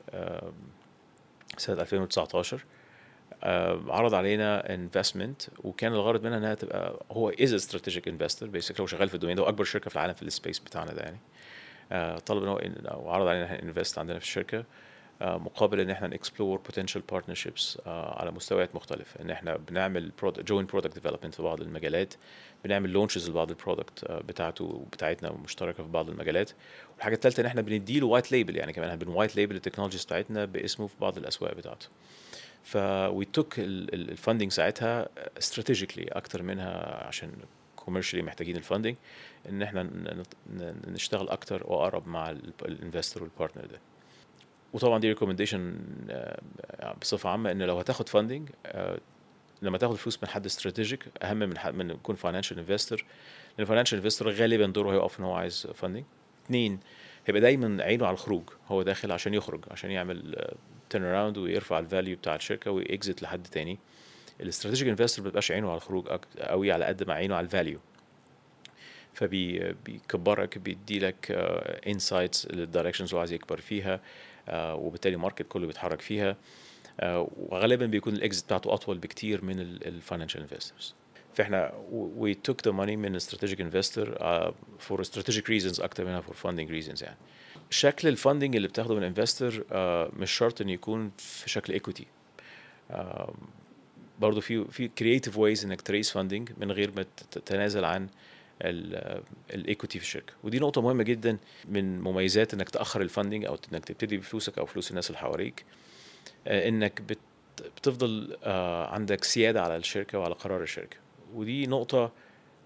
سنه 2019 آه، عرض علينا انفستمنت وكان الغرض منها انها تبقى هو از استراتيجيك انفستور بيسكلي هو شغال في الدومين ده هو اكبر شركه في العالم في السبيس بتاعنا ده يعني آه، طلب ان هو إن- او عرض علينا ان احنا انفست عندنا في الشركه آه، مقابل ان احنا نكسبلور بوتنشال بارتنرشيبس على مستويات مختلفه ان احنا بنعمل جوين برودكت ديفلوبمنت في بعض المجالات بنعمل لونشز لبعض البرودكت بتاعته وبتاعتنا مشتركه في بعض المجالات والحاجه الثالثه ان احنا بنديله وايت ليبل يعني كمان احنا بن وايت ليبل التكنولوجيز بتاعتنا باسمه في بعض الاسواق بتاعته ف وي توك الفاندنج ساعتها استراتيجيكلي اكتر منها عشان كوميرشلي محتاجين الفاندنج ان احنا ن- ن- نشتغل اكتر واقرب مع الانفستور والبارتنر ده وطبعا دي ريكومنديشن بصفه عامه ان لو هتاخد فاندنج لما تاخد فلوس من حد استراتيجيك اهم من حد من يكون فاينانشال انفستور لان الفاينانشال انفستور غالبا دوره هيقف ان هو عايز فاندنج اثنين هيبقى دايما عينه على الخروج هو داخل عشان يخرج عشان يعمل تيرن اراوند ويرفع الفاليو بتاع الشركه ويكزت لحد تاني الاستراتيجيك انفستور ما بيبقاش عينه على الخروج أك- قوي على قد ما عينه على الفاليو فبيكبرك بيدي لك انسايتس للدايركشنز اللي عايز يكبر فيها آه، وبالتالي الماركت كله بيتحرك فيها آه، وغالبا بيكون الاكزit بتاعته اطول بكتير من الفاينانشال انفسترز فاحنا we took the money من strategic investor uh, for strategic reasons اكتر منها for funding reasons يعني شكل الفاندنج اللي بتاخده من الانفستور uh, مش شرط انه يكون في شكل ايكوتي uh, برضه في في creative ways انك تريز فاندنج من غير ما تتنازل عن الايكوتي في الشركه ودي نقطه مهمه جدا من مميزات انك تاخر الفاندنج او انك تبتدي بفلوسك او فلوس الناس اللي حواليك آه، انك بت بتفضل آه، عندك سياده على الشركه وعلى قرار الشركه ودي نقطه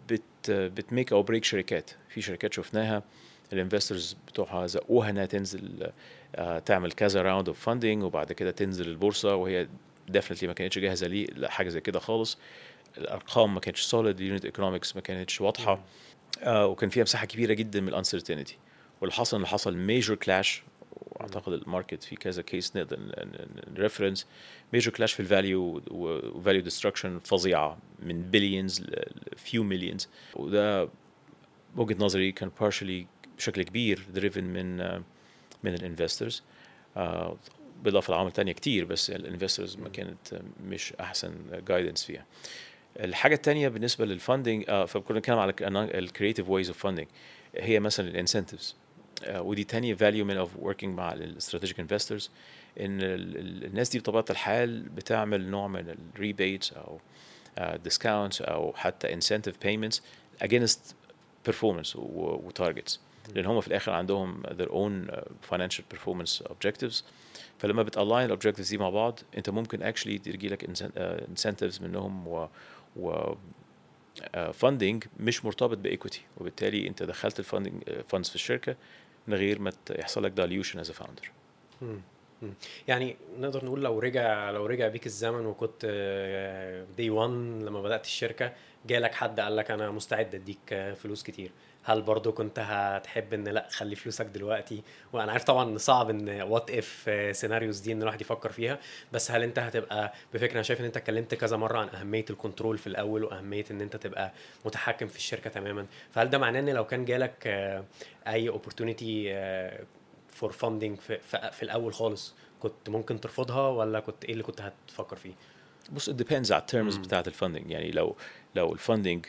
بت بتميك او بريك شركات في شركات شفناها الانفسترز بتوعها زقوها انها تنزل آه، تعمل كذا راوند اوف فاندنج وبعد كده تنزل البورصه وهي ديفنتلي ما كانتش جاهزه ليه لحاجه زي كده خالص الارقام ما كانتش سوليد اليونت ايكونومكس ما كانتش واضحه آه وكان فيها مساحه كبيره جدا من الانسرتينتي واللي حصل اللي حصل ميجور كلاش واعتقد الماركت في كذا كيس نقدر نريفرنس ميجور كلاش في الفاليو وفاليو ديستركشن فظيعه من بليونز لفيو مليونز وده وجهه نظري كان partially بشكل كبير دريفن من آه، من الانفسترز بالاضافه لعوامل تانية كتير بس الانفسترز ما كانت مش احسن جايدنس فيها الحاجه التانية بالنسبه للفاندنج آه فكنا بنتكلم على الكريتيف ويز اوف فاندنج هي مثلا الانسنتفز آه ودي تانية فاليو من اوف وركينج مع الاستراتيجيك انفسترز ان الناس دي بطبيعه الحال بتعمل نوع من الريبيتس او ديسكاونتس او حتى انسنتيف بيمنتس اجينست بيرفورمانس وتارجتس لان هم في الاخر عندهم their own financial performance objectives فلما بتالاين الاوبجكتيفز دي مع بعض انت ممكن اكشلي تجي لك انسنتيفز منهم و و فاندنج مش مرتبط بايكوتي وبالتالي انت دخلت الفاندنج فاندز في الشركه من غير ما يحصل لك دايليوشن از فاوندر يعني نقدر نقول لو رجع لو رجع بيك الزمن وكنت دي 1 لما بدات الشركه جالك حد قال لك انا مستعد اديك فلوس كتير هل برضو كنت هتحب ان لا خلي فلوسك دلوقتي وانا عارف طبعا ان صعب ان وات اف سيناريوز دي ان الواحد يفكر فيها بس هل انت هتبقى بفكره انا شايف ان انت اتكلمت كذا مره عن اهميه الكنترول في الاول واهميه ان انت تبقى متحكم في الشركه تماما فهل ده معناه ان لو كان جالك اي اوبورتونيتي فور فاندنج في الاول خالص كنت ممكن ترفضها ولا كنت ايه اللي كنت هتفكر فيه؟ بص it depends على التيرمز بتاعت الفندنج يعني لو لو الفندنج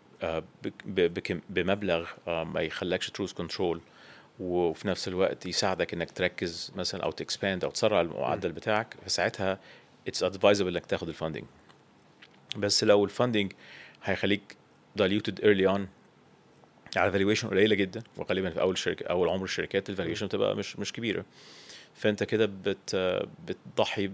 بمبلغ ما يخلكش تروز كنترول وفي نفس الوقت يساعدك انك تركز مثلا او تكسباند او تسرع المعدل بتاعك فساعتها اتس ادفايزبل انك تاخد الفندنج بس لو الفندنج هيخليك diluted early on على فالويشن قليله جدا وغالبا في اول شركه اول عمر الشركات الفالويشن بتبقى مش مش كبيره فانت كده بت بتضحي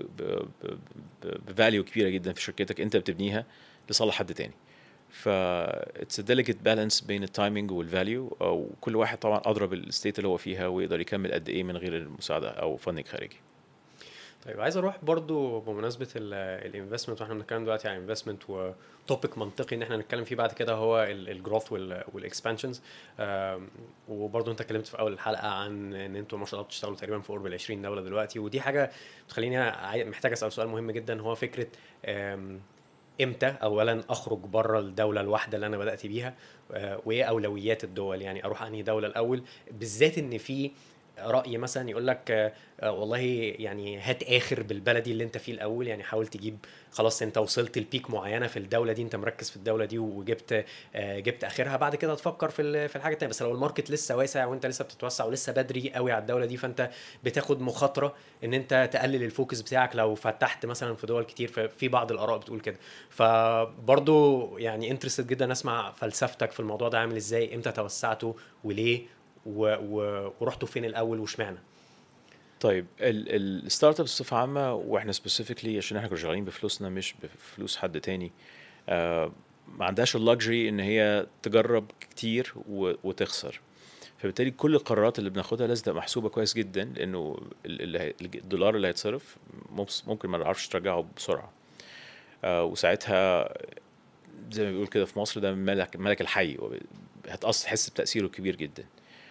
بفاليو كبيره جدا في شركتك انت بتبنيها لصالح حد تاني ف اتس ديليكت بالانس بين التايمنج والفاليو وكل واحد طبعا ادرى بالستيت اللي هو فيها ويقدر يكمل قد ايه من غير المساعده او فندنج خارجي طيب عايز اروح برضو بمناسبه الانفستمنت واحنا بنتكلم دلوقتي عن انفستمنت وتوبيك منطقي ان احنا نتكلم فيه بعد كده هو الجروث والاكسبانشنز وبرضو انت اتكلمت في اول الحلقه عن ان انتوا ما شاء الله بتشتغلوا تقريبا في قرب ال 20 دوله دلوقتي ودي حاجه بتخليني محتاج اسال سؤال مهم جدا هو فكره امتى اولا اخرج بره الدوله الواحده اللي انا بدات بيها وايه اولويات الدول يعني اروح انهي دوله الاول بالذات ان في راي مثلا يقول لك والله يعني هات اخر بالبلدي اللي انت فيه الاول يعني حاول تجيب خلاص انت وصلت لبيك معينه في الدوله دي انت مركز في الدوله دي وجبت جبت اخرها بعد كده تفكر في في الحاجه الثانيه بس لو الماركت لسه واسع وانت لسه بتتوسع ولسه بدري قوي على الدوله دي فانت بتاخد مخاطره ان انت تقلل الفوكس بتاعك لو فتحت مثلا في دول كتير في بعض الاراء بتقول كده فبرضو يعني انترستد جدا اسمع فلسفتك في الموضوع ده عامل ازاي امتى توسعته وليه و... و... ورحتوا فين الاول واشمعنى؟ طيب الستارت اب بصفه عامه واحنا سبيسيفيكلي عشان احنا كنا شغالين بفلوسنا مش بفلوس حد تاني آه ما عندهاش اللكجري ان هي تجرب كتير و... وتخسر فبالتالي كل القرارات اللي بناخدها لازم تبقى محسوبه كويس جدا لانه الدولار اللي هيتصرف ممكن ما نعرفش ترجعه بسرعه آه وساعتها زي ما بيقول كده في مصر ده ملك ملك الحي هتأثر تحس بتأثيره كبير جدا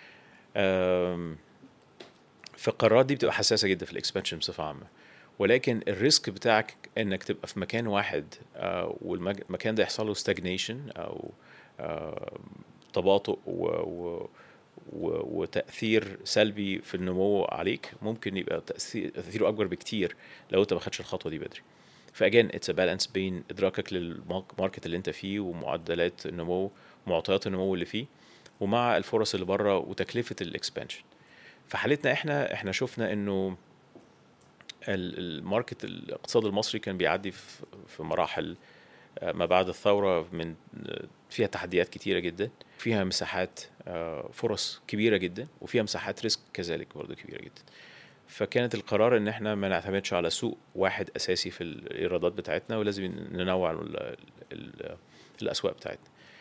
فالقرارات دي بتبقى حساسه جدا في الاكسبانشن بصفه عامه ولكن الريسك بتاعك انك تبقى في مكان واحد والمكان ده يحصل له ستاجنيشن او تباطؤ و, و وتاثير سلبي في النمو عليك ممكن يبقى تاثير تاثيره اكبر بكتير لو انت ما خدتش الخطوه دي بدري فاجين اتس بالانس بين ادراكك للماركت اللي انت فيه ومعدلات النمو ومعطيات النمو اللي فيه ومع الفرص اللي بره وتكلفه الاكسبانشن في حالتنا احنا احنا شفنا انه الماركت الاقتصاد المصري كان بيعدي في مراحل ما بعد الثوره من فيها تحديات كتيره جدا فيها مساحات فرص كبيره جدا وفيها مساحات ريسك كذلك برضه كبيره جدا فكانت القرار ان احنا ما نعتمدش على سوق واحد اساسي في الايرادات بتاعتنا ولازم ننوع الاسواق بتاعتنا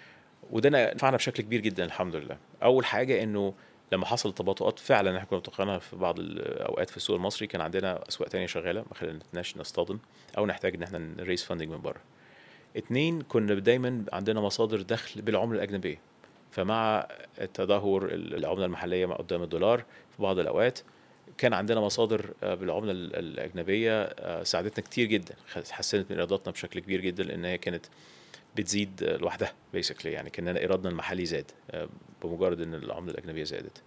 وده نفعنا بشكل كبير جدا الحمد لله اول حاجه انه لما حصل التباطؤات فعلا احنا كنا متوقعينها في بعض الاوقات في السوق المصري كان عندنا اسواق تانية شغاله ما خليناش نصطدم او نحتاج ان احنا نريس فاندنج من بره اتنين كنا دايما عندنا مصادر دخل بالعمله الاجنبيه فمع تدهور العمله المحليه قدام الدولار في بعض الاوقات كان عندنا مصادر آه، بالعمله الاجنبيه آه، ساعدتنا كتير جدا حسنت من ايراداتنا بشكل كبير جدا لان هي كانت بتزيد لوحدها بيسكلي يعني كان ايرادنا المحلي زاد آه، بمجرد ان العمله الاجنبيه زادت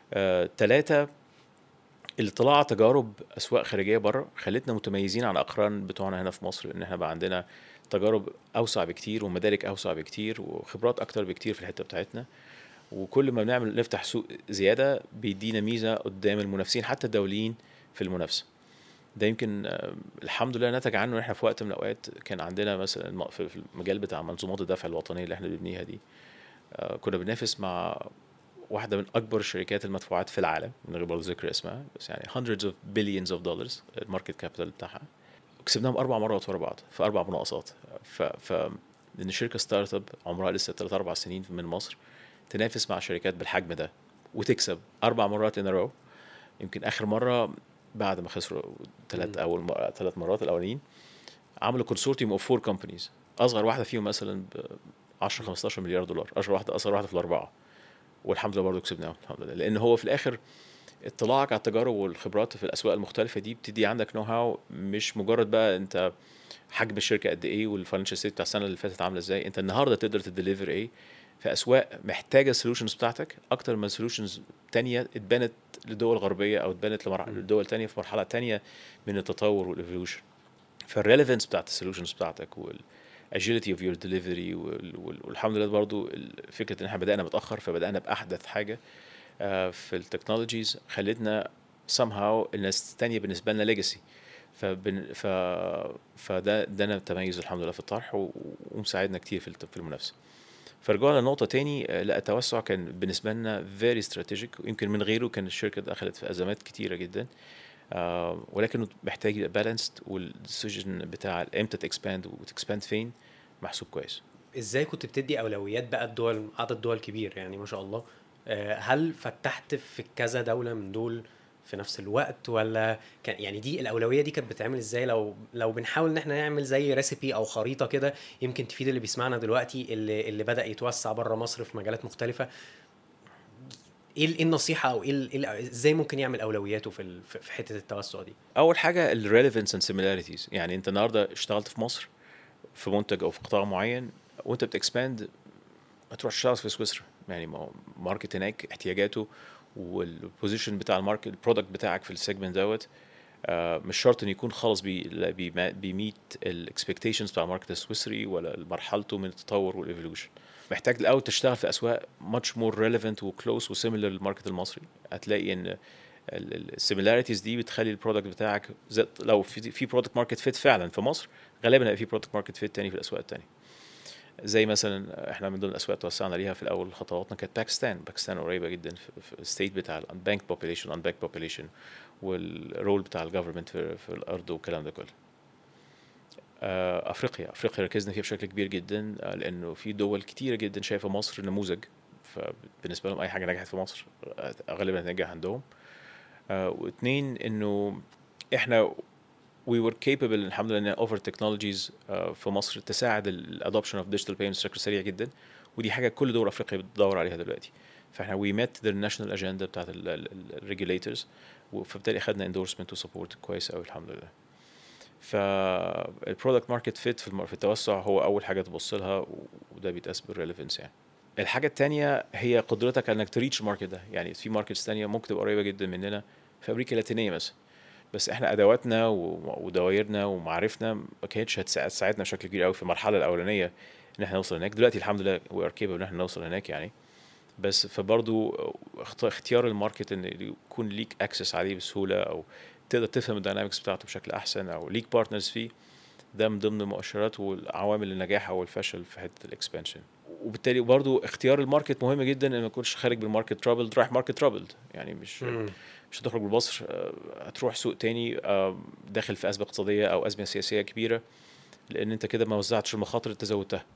ثلاثة الاطلاع على تجارب اسواق خارجيه بره خلتنا متميزين عن اقران بتوعنا هنا في مصر لان احنا بقى عندنا تجارب اوسع بكتير ومدارك اوسع بكتير وخبرات اكتر بكتير في الحته بتاعتنا وكل ما بنعمل نفتح سوق زياده بيدينا ميزه قدام المنافسين حتى الدوليين في المنافسه ده يمكن آه، الحمد لله نتج عنه ان احنا في وقت من الاوقات كان عندنا مثلا في المجال بتاع منظومات الدفع الوطنيه اللي احنا بنبنيها دي آه، كنا بننافس مع واحده من اكبر شركات المدفوعات في العالم من غير برضه ذكر اسمها بس يعني hundreds of billions of dollars الماركت كابيتال بتاعها كسبناهم اربع مرات ورا بعض في اربع مناقصات ف ف لان شركه ستارت اب عمرها لسه ثلاث اربع سنين من مصر تنافس مع شركات بالحجم ده وتكسب اربع مرات ان رو يمكن اخر مره بعد ما خسروا ثلاث اول ثلاث مرات الاولين عملوا كونسورتيوم اوف فور كومبانيز اصغر واحده فيهم مثلا ب 10 15 مليار دولار اصغر واحده اصغر واحده في الاربعه والحمد لله برضه كسبناهم الحمد لله لان هو في الاخر اطلاعك على التجارب والخبرات في الاسواق المختلفه دي بتدي عندك نو هاو مش مجرد بقى انت حجم الشركه قد ايه والفاينانشال ستيت بتاع السنه اللي فاتت عامله ازاي انت النهارده تقدر تديليفر ايه في اسواق محتاجه السولوشنز بتاعتك اكتر من سولوشنز تانية اتبنت لدول غربيه او اتبنت لدول تانية في مرحله تانية من التطور والايفولوشن فالريليفنس بتاعت السولوشنز بتاعتك وال agility of your delivery والحمد لله برضو فكره ان احنا بدانا متاخر فبدانا باحدث حاجه آه، في التكنولوجيز خلتنا somehow الناس التانية بالنسبه لنا ليجاسي فبن ف فده ده تميز الحمد لله في الطرح ومساعدنا كتير في في المنافسه فرجعنا لنقطة تاني آه، لا التوسع كان بالنسبة لنا فيري استراتيجيك ويمكن من غيره كان الشركة دخلت في أزمات كتيرة جدا آه ولكن محتاج يبقى بالانسد والديسيجن بتاع امتى تكسباند وتكسباند فين محسوب كويس ازاي كنت بتدي اولويات بقى الدول عدد دول كبير يعني ما شاء الله آه، هل فتحت في كذا دوله من دول في نفس الوقت ولا كان يعني دي الاولويه دي كانت بتتعمل ازاي لو لو بنحاول ان احنا نعمل زي ريسيبي او خريطه كده يمكن تفيد اللي بيسمعنا دلوقتي اللي اللي بدا يتوسع بره مصر في مجالات مختلفه ايه ايه النصيحه او ايه, إيه ازاي ممكن يعمل اولوياته في في حته التوسع دي اول حاجه الريليفنس اند سيميلاريتيز يعني انت النهارده اشتغلت في مصر في منتج او في قطاع معين وانت بتكسباند ما تروحش تشتغل في سويسرا يعني ما ماركت هناك احتياجاته والبوزيشن بتاع الماركت البرودكت بتاعك في السيجمنت دوت آه مش شرط انه يكون خالص بي بيميت الاكسبكتيشنز بتاع الماركت السويسري ولا مرحلته من التطور والايفولوشن محتاج الاول تشتغل في اسواق ماتش مور ريليفنت وكلوز وسيميلر للماركت المصري هتلاقي ان السيميلاريتيز دي بتخلي البرودكت بتاعك لو في في برودكت ماركت فيت فعلا في مصر غالبا هيبقى في برودكت ماركت فيت تاني في الاسواق التانيه زي مثلا احنا من ضمن الاسواق توسعنا ليها في الاول خطواتنا كانت باكستان باكستان قريبه جدا في الستيت بتاع الانبانك بوبيليشن انبانك بوبيليشن والرول بتاع الجفرمنت في, في الارض والكلام ده كله آه، افريقيا افريقيا ركزنا فيها بشكل كبير جدا آه، لانه في دول كتيره جدا شايفه مصر نموذج فبالنسبه لهم اي حاجه نجحت في مصر آه، غالبا هتنجح عندهم واثنين انه احنا we were capable الحمد لله ان اوفر تكنولوجيز في مصر تساعد الادوبشن اوف ديجيتال بيمنت بشكل سريع جدا ودي حاجه كل دول افريقيا بتدور عليها دلوقتي فاحنا وي ميت ذا ناشونال اجندا بتاعت الريجوليتورز فبالتالي اخذنا اندورسمنت وسبورت كويس قوي الحمد لله فالبرودكت ماركت فيت في التوسع هو اول حاجه تبص لها وده بيتقاس بالريليفنس يعني الحاجه الثانيه هي قدرتك انك تريتش الماركت ده يعني في ماركتس ثانيه ممكن تبقى قريبه جدا مننا في امريكا اللاتينيه مثلا بس احنا ادواتنا ودوايرنا ومعارفنا ما كانتش هتساعدنا بشكل كبير قوي في المرحله الاولانيه ان احنا نوصل هناك دلوقتي الحمد لله وي ار كيبل ان احنا نوصل هناك يعني بس فبرضه اختيار الماركت ان يكون ليك اكسس عليه بسهوله او تقدر تفهم الداينامكس بتاعته بشكل احسن او ليك بارتنرز فيه ده من ضمن المؤشرات والعوامل النجاح او الفشل في حته الاكسبانشن وبالتالي برضه اختيار الماركت مهم جدا ان ما تكونش خارج بالماركت ترابلد رايح ماركت ترابلد يعني مش م. مش هتخرج بالمصر آه، هتروح سوق تاني آه، داخل في ازمه اقتصاديه او ازمه سياسيه كبيره لان انت كده ما وزعتش المخاطر اللي انت زودتها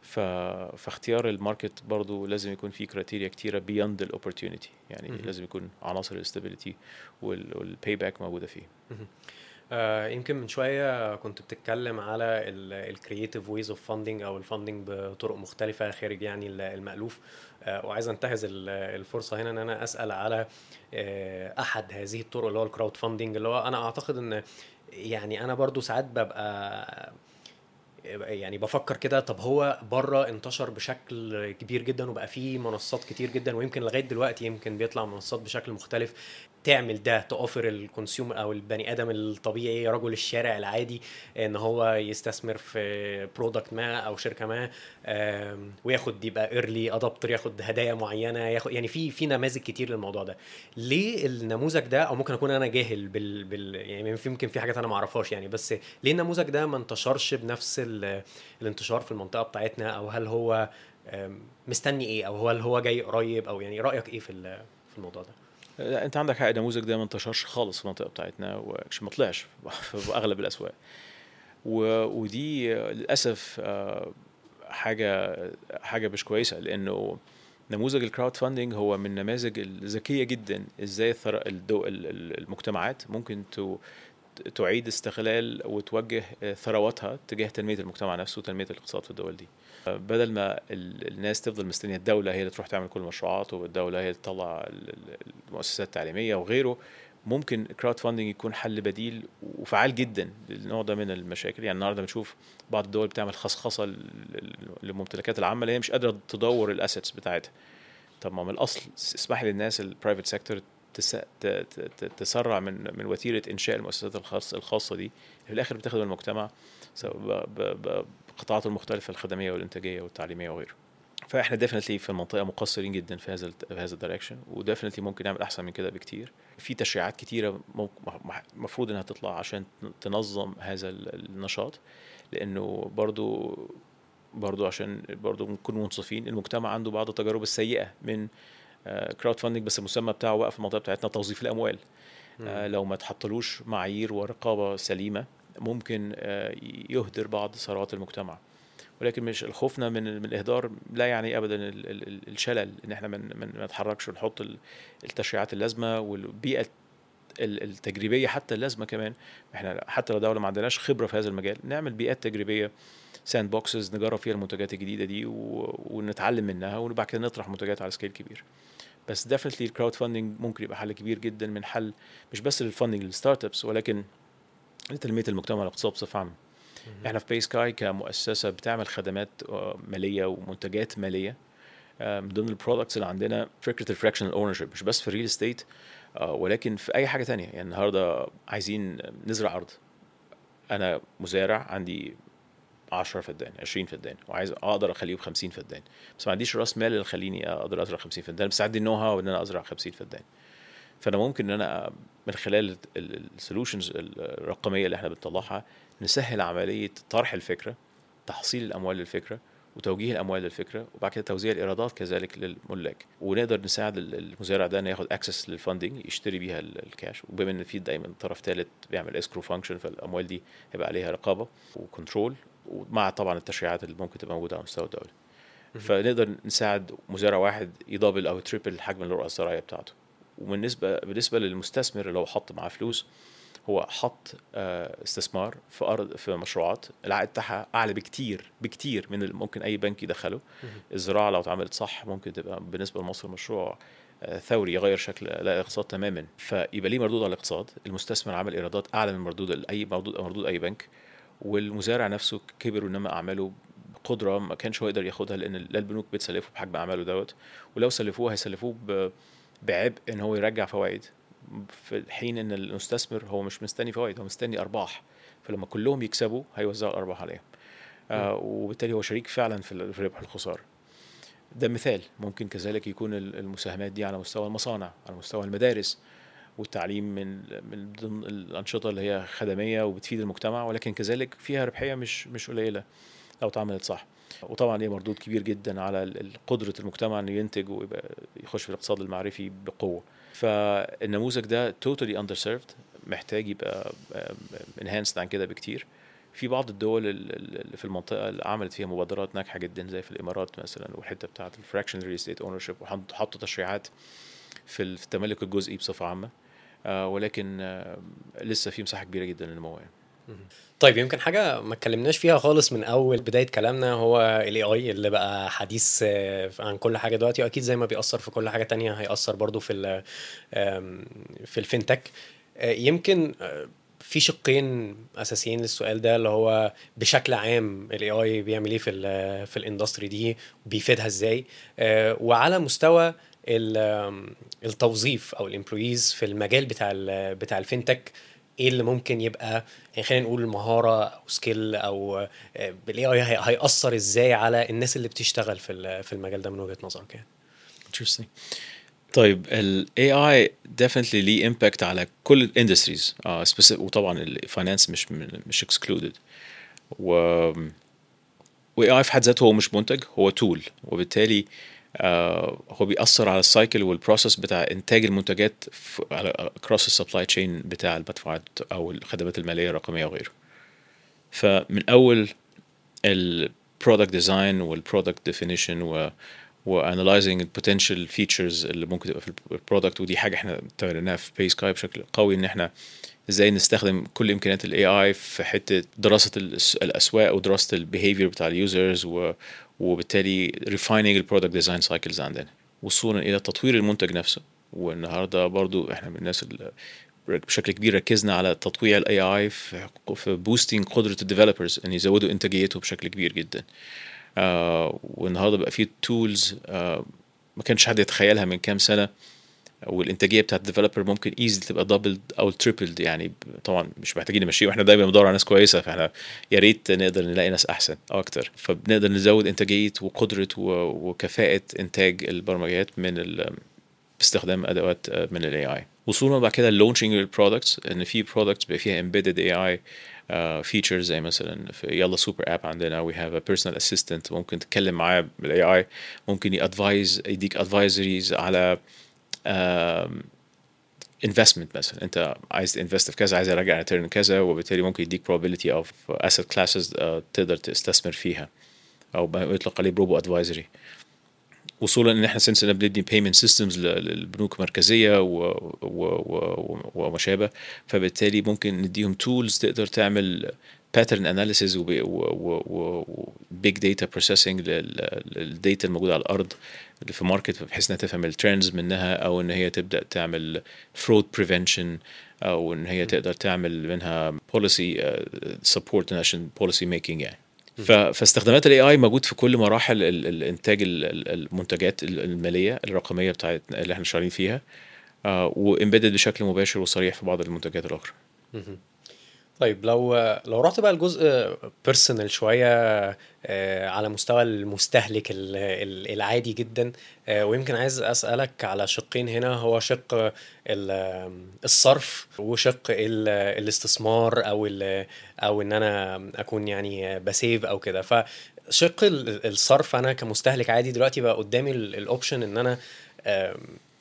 ف... فاختيار الماركت برضو لازم يكون فيه كريتيريا كتيره بياند الاوبورتيونيتي يعني مهم. لازم يكون عناصر الاستابيليتي والباي باك موجوده فيه آه، يمكن من شويه كنت بتتكلم على الكرييتيف ويز اوف فاندنج او الفاندنج بطرق مختلفه خارج يعني ال- المالوف آه، وعايز انتهز ال- الفرصه هنا ان انا اسال على آه، احد هذه الطرق اللي هو الكراود فاندنج اللي هو انا اعتقد ان يعني انا برضو ساعات ببقى يعني بفكر كده طب هو بره انتشر بشكل كبير جدا وبقى فيه منصات كتير جدا ويمكن لغايه دلوقتي يمكن بيطلع منصات بشكل مختلف تعمل ده تأوفر الكونسيومر او البني ادم الطبيعي رجل الشارع العادي ان هو يستثمر في برودكت ما او شركه ما آم، وياخد يبقى ايرلي ادابتر ياخد هدايا معينه ياخد يعني في في نماذج كتير للموضوع ده ليه النموذج ده او ممكن اكون انا جاهل بال, بال يعني في- يمكن في حاجات انا ما اعرفهاش يعني بس ليه النموذج ده ما انتشرش بنفس ال- الانتشار في المنطقه بتاعتنا او هل هو آم، مستني ايه او هل هو جاي قريب او يعني رايك ايه في ال- في الموضوع ده لا انت عندك حق النموذج ده ما انتشرش خالص في المنطقه بتاعتنا وعشان ما طلعش في اغلب الاسواق و- ودي للاسف آه، حاجه حاجه مش كويسه لانه نموذج الكراود فاندنج هو من النماذج الذكيه جدا ازاي الثر- الدو ال- ال- المجتمعات ممكن تو- تعيد استغلال وتوجه ثرواتها تجاه تنميه المجتمع نفسه وتنميه الاقتصاد في الدول دي بدل ما ال- الناس تفضل مستنيه الدوله هي اللي تروح تعمل كل المشروعات والدوله هي اللي تطلع ال- ال- المؤسسات التعليميه وغيره ممكن كراود فاندنج يكون حل بديل وفعال جدا للنوع ده من المشاكل يعني النهارده بنشوف بعض الدول بتعمل خصخصه لل- لل- للممتلكات العامه اللي هي مش قادره تدور الاسيتس بتاعتها طب ما من الاصل اسمح للناس البرايفت سيكتور تسرع من من وتيره انشاء المؤسسات الخاصه الخاصه دي اللي في الاخر بتخدم المجتمع سواء ب- ب- بقطاعاته المختلفه الخدميه والانتاجيه والتعليميه وغيره فاحنا ديفنتلي في المنطقه مقصرين جدا في هذا الت- في هذا الدايركشن وديفنتلي ممكن نعمل احسن من كده بكتير في تشريعات كتيره المفروض انها تطلع عشان تنظم هذا ال- النشاط لانه برضو برضو عشان برضو نكون منصفين المجتمع عنده بعض التجارب السيئه من كراود فاندنج بس المسمى بتاعه بقى في المنطقه بتاعتنا توظيف الاموال آه، لو ما تحطلوش معايير ورقابه سليمه ممكن آه، يهدر بعض ثروات المجتمع ولكن مش خوفنا من من الاهدار لا يعني ابدا ال- ال- ال- الشلل ان احنا من من ما نتحركش ونحط ال- التشريعات اللازمه والبيئه ال- التجريبيه حتى اللازمه كمان احنا حتى لو دوله ما عندناش خبره في هذا المجال نعمل بيئات تجريبيه ساند بوكسز نجرب فيها المنتجات الجديده دي و... ونتعلم منها وبعد كده نطرح منتجات على سكيل كبير بس ديفنتلي الكراود فاندنج ممكن يبقى حل كبير جدا من حل مش بس للفاندنج للستارت ابس ولكن لتنميه المجتمع والاقتصاد بصفه عامه احنا في باي سكاي كمؤسسه بتعمل خدمات آه، ماليه ومنتجات ماليه آه، من ضمن البرودكتس اللي عندنا فكره الفراكشنال اونرشيب مش بس في الريل استيت ولكن في اي حاجه تانية يعني النهارده عايزين نزرع ارض انا مزارع عندي 10 فدان 20 فدان وعايز اقدر اخليه ب 50 فدان بس ما عنديش راس مال اللي يخليني اقدر ازرع 50 فدان بس عندي النو هاو ان انا ازرع 50 فدان فانا ممكن ان انا من خلال السولوشنز الرقميه اللي احنا بنطلعها نسهل عمليه طرح الفكره تحصيل الاموال للفكره وتوجيه الاموال للفكره وبعد كده توزيع الايرادات كذلك للملاك ونقدر نساعد ال- المزارع ده انه ياخد اكسس للفاندنج يشتري بيها ال- الكاش وبما ان في دايما طرف ثالث بيعمل اسكرو فانكشن فالاموال دي هيبقى عليها رقابه وكنترول ومع طبعا التشريعات اللي ممكن تبقى موجوده على مستوى الدوله فنقدر نساعد مزارع واحد يدبل او تريبل حجم الرؤى الزراعيه بتاعته وبالنسبه بالنسبه للمستثمر اللي هو حط معاه فلوس هو حط آه، استثمار في ارض في مشروعات العائد بتاعها اعلى بكتير بكتير من اللي ممكن اي بنك يدخله الزراعه لو اتعملت صح ممكن تبقى بالنسبه لمصر مشروع آه، ثوري يغير شكل لا الاقتصاد تماما فيبقى ليه مردود على الاقتصاد المستثمر عمل ايرادات اعلى من مردود اي مردود مردود اي بنك والمزارع نفسه كبر ونما اعماله بقدره ما كانش هو يقدر ياخدها لان لا البنوك بتسلفه بحجم اعماله دوت ولو سلفوه هيسلفوه ب- بعبء ان هو يرجع فوائد في الحين ان المستثمر هو مش مستني فوائد هو مستني ارباح فلما كلهم يكسبوا هيوزعوا الارباح عليهم آه وبالتالي هو شريك فعلا في ال- في الربح والخساره ده مثال ممكن كذلك يكون ال- المساهمات دي على مستوى المصانع على مستوى المدارس والتعليم من من ضمن الانشطه اللي هي خدميه وبتفيد المجتمع ولكن كذلك فيها ربحيه مش مش قليله لو اتعملت صح وطبعا ليه مردود كبير جدا على ال- ال- قدره المجتمع انه ينتج ويبقى يخش في الاقتصاد المعرفي بقوه فالنموذج ده توتالي اندر سيرفد محتاج يبقى انهانسد عن كده بكتير في بعض الدول ال- ال- اللي في المنطقه اللي عملت فيها مبادرات ناجحه جدا زي في الامارات مثلا والحته بتاعه الفراكشن ريل استيت اونر شيب وحطوا تشريعات في ال- في التملك الجزئي بصفه عامه آه ولكن آه لسه في مساحه كبيره جدا للنمو يعني. طيب يمكن حاجة ما اتكلمناش فيها خالص من أول بداية كلامنا هو ال AI اللي بقى حديث آه، عن كل حاجة دلوقتي وأكيد زي ما بيأثر في كل حاجة تانية هيأثر برضو في ال آم، في الفinTech آه، يمكن آه، في شقين أساسيين للسؤال ده اللي هو بشكل عام ال AI بيعمل إيه في ال في الاندستري دي بيفيدها إزاي آه، وعلى مستوى ال- آم، التوظيف أو الامبلويز في المجال بتاع ال بتاع الفinTech ايه اللي ممكن يبقى يعني خلينا نقول مهاره او سكيل او بالاي اي هيأثر ازاي على الناس اللي بتشتغل في ال- في المجال ده من وجهه نظرك يعني Interesting. طيب ال AI definitely ليه impact على كل الاندستريز uh, specific وطبعا الفاينانس مش من- مش excluded و و AI في حد ذاته هو مش منتج هو تول وبالتالي آه هو بيأثر على السايكل والبروسيس بتاع إنتاج المنتجات في- على across السبلاي تشين بتاع المدفوعات أو الخدمات المالية الرقمية وغيره فمن أول البرودكت ديزاين والبرودكت ديفينيشن و وانالايزنج البوتنشال فيتشرز اللي ممكن تبقى في البرودكت ودي حاجه احنا تمرناها في باي سكاي بشكل قوي ان احنا ازاي نستخدم كل امكانيات الاي اي في حته دراسه الأس- الاسواق ودراسه البيهيفير بتاع اليوزرز و... وبالتالي ريفايننج البرودكت ديزاين سايكلز عندنا وصولا الى تطوير المنتج نفسه والنهارده برضو احنا من الناس اللي بشكل كبير ركزنا على تطويع الاي اي في في بوستنج قدره الديفلوبرز ان يزودوا انتاجيته بشكل كبير جدا آه والنهارده بقى في تولز آه ما كانش حد يتخيلها من كام سنه والانتاجيه بتاعت الديفلوبر ممكن ايزي تبقى دبل او تريبلد يعني ب- طبعا مش محتاجين نمشيه واحنا دايما بندور على ناس كويسه فاحنا يا ريت نقدر نلاقي ناس احسن او اكتر فبنقدر نزود انتاجيه وقدره و- وكفاءه انتاج البرمجيات من ال باستخدام ادوات آه، من الاي اي وصولا بعد كده اللونشنج البرودكتس ان في برودكتس بيبقى فيها امبيدد اي اي فيتشرز زي مثلا في يلا سوبر اب عندنا وي هاف ا بيرسونال اسيستنت ممكن تتكلم معاه بالاي اي ممكن يادفايز يديك ادفايزريز على انفستمنت مثلا انت عايز تنفست في كذا عايز ارجع ريتيرن كذا وبالتالي ممكن يديك probability of asset classes uh, تقدر تستثمر فيها او ما يطلق عليه بروبو ادفايزري وصولا ان احنا سنس بنبني بيمنت سيستمز للبنوك المركزيه و, و, و, وما شابه فبالتالي ممكن نديهم تولز تقدر تعمل باترن اناليسيز وبيج داتا بروسيسنج للداتا الموجوده على الارض اللي في ماركت بحيث انها تفهم الترندز منها او ان هي تبدا تعمل فرود بريفنشن او ان هي تقدر تعمل منها بوليسي سبورت عشان بوليسي ميكنج يعني ف- فاستخدامات الاي اي موجود في كل مراحل ال- الانتاج ال- ال- المنتجات ال- الماليه الرقميه بتاعت اللي احنا شغالين فيها وامبيدد بشكل مباشر وصريح في بعض المنتجات الاخرى طيب لو لو رحت بقى الجزء بيرسونال شويه آه، على مستوى المستهلك ال- ال- العادي جدا آه، ويمكن عايز اسالك على شقين هنا هو شق ال- الصرف وشق ال- الاستثمار او ال- او ان انا اكون يعني بسيف او كده فشق ال- الصرف انا كمستهلك عادي دلوقتي بقى قدامي ال- الاوبشن ان انا آم،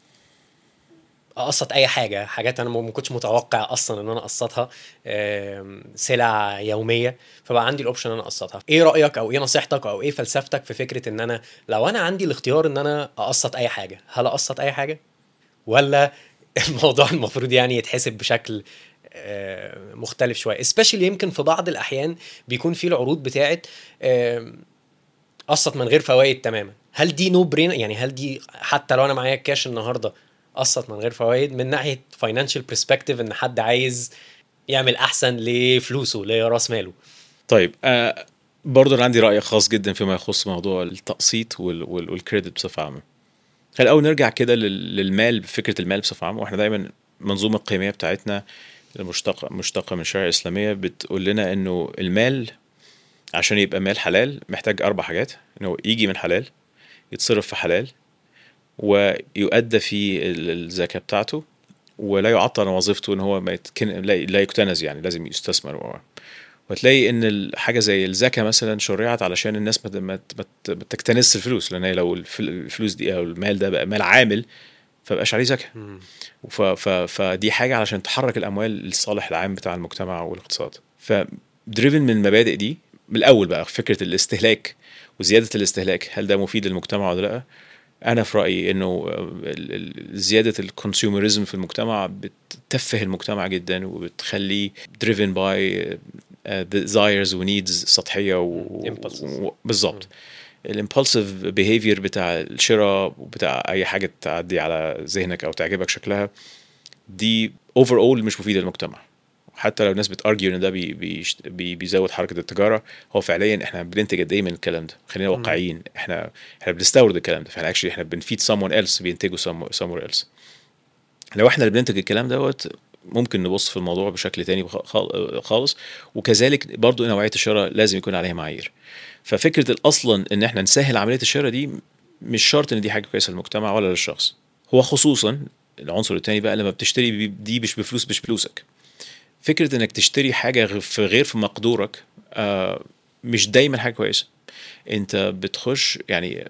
اقسط اي حاجه حاجات انا ما كنتش متوقع اصلا ان انا اقسطها آم، سلع يوميه فبقى عندي الاوبشن ان انا اقسطها ايه رايك او ايه نصيحتك او ايه فلسفتك في فكره ان انا لو انا عندي الاختيار ان انا اقسط اي حاجه هل اقسط اي حاجه ولا الموضوع المفروض يعني يتحسب بشكل آه، مختلف شويه especially يمكن في بعض الاحيان بيكون في العروض بتاعت آم، قسط من غير فوائد تماما هل دي نو برين يعني هل دي حتى لو انا معايا كاش النهارده قسط من غير فوائد من ناحيه فاينانشال برسبكتيف ان حد عايز يعمل احسن لفلوسه لراس ماله طيب آه برضه انا عندي راي خاص جدا فيما يخص موضوع التقسيط وال- وال- والكريدت بصفه عامه خلينا الاول نرجع كده لل- للمال بفكره المال بصفه عامه واحنا دايما المنظومه القيميه بتاعتنا المشتقه مشتقه من الشريعه الاسلاميه بتقول لنا انه المال عشان يبقى مال حلال محتاج اربع حاجات انه يجي من حلال يتصرف في حلال ويؤدى في ال- الزكاه بتاعته ولا يعطل عن وظيفته ان هو ما يتكن... لا لا يكتنز يعني لازم يستثمر و... وتلاقي ان الحاجه زي الزكاه مثلا شرعت علشان الناس ما ما ما ما تكتنزش الفلوس لان هي لو الف- الفلوس دي او المال ده بقى مال عامل فبقاش عليه زكاه ف... ف... فدي حاجه علشان تحرك الاموال للصالح العام بتاع المجتمع والاقتصاد ف دريفن من المبادئ دي من الاول بقى فكره الاستهلاك وزياده الاستهلاك هل ده مفيد للمجتمع ولا لا انا في رايي انه ال- ال- زياده الكونسيومرزم في المجتمع بتتفه المجتمع جدا وبتخليه دريفن باي desires ونيدز سطحيه و... Impulses. و... بالظبط الامبulsive behavior بتاع الشراء وبتاع اي حاجه تعدي على ذهنك او تعجبك شكلها دي اوفر اول مش مفيده للمجتمع حتى لو الناس بتارجيو ان ده بي بي بي بيزود حركه التجاره هو فعليا احنا بننتج قد ايه من الكلام ده خلينا واقعيين احنا احنا بنستورد الكلام ده فاحنا اكشلي احنا بنفيد someone else بينتجوا some- somewhere else لو احنا اللي بننتج الكلام دوت ممكن نبص في الموضوع بشكل تاني بخ- خال- خالص وكذلك برضو نوعيه الشراء لازم يكون عليها معايير ففكره الاصلا ان احنا نسهل عمليه الشراء دي مش شرط ان دي حاجه كويسه للمجتمع ولا للشخص هو خصوصا العنصر التاني بقى لما بتشتري بي- دي مش بفلوس مش فلوسك فكره انك تشتري حاجه غ- في غير في مقدورك آه مش دايما حاجه كويسه انت بتخش يعني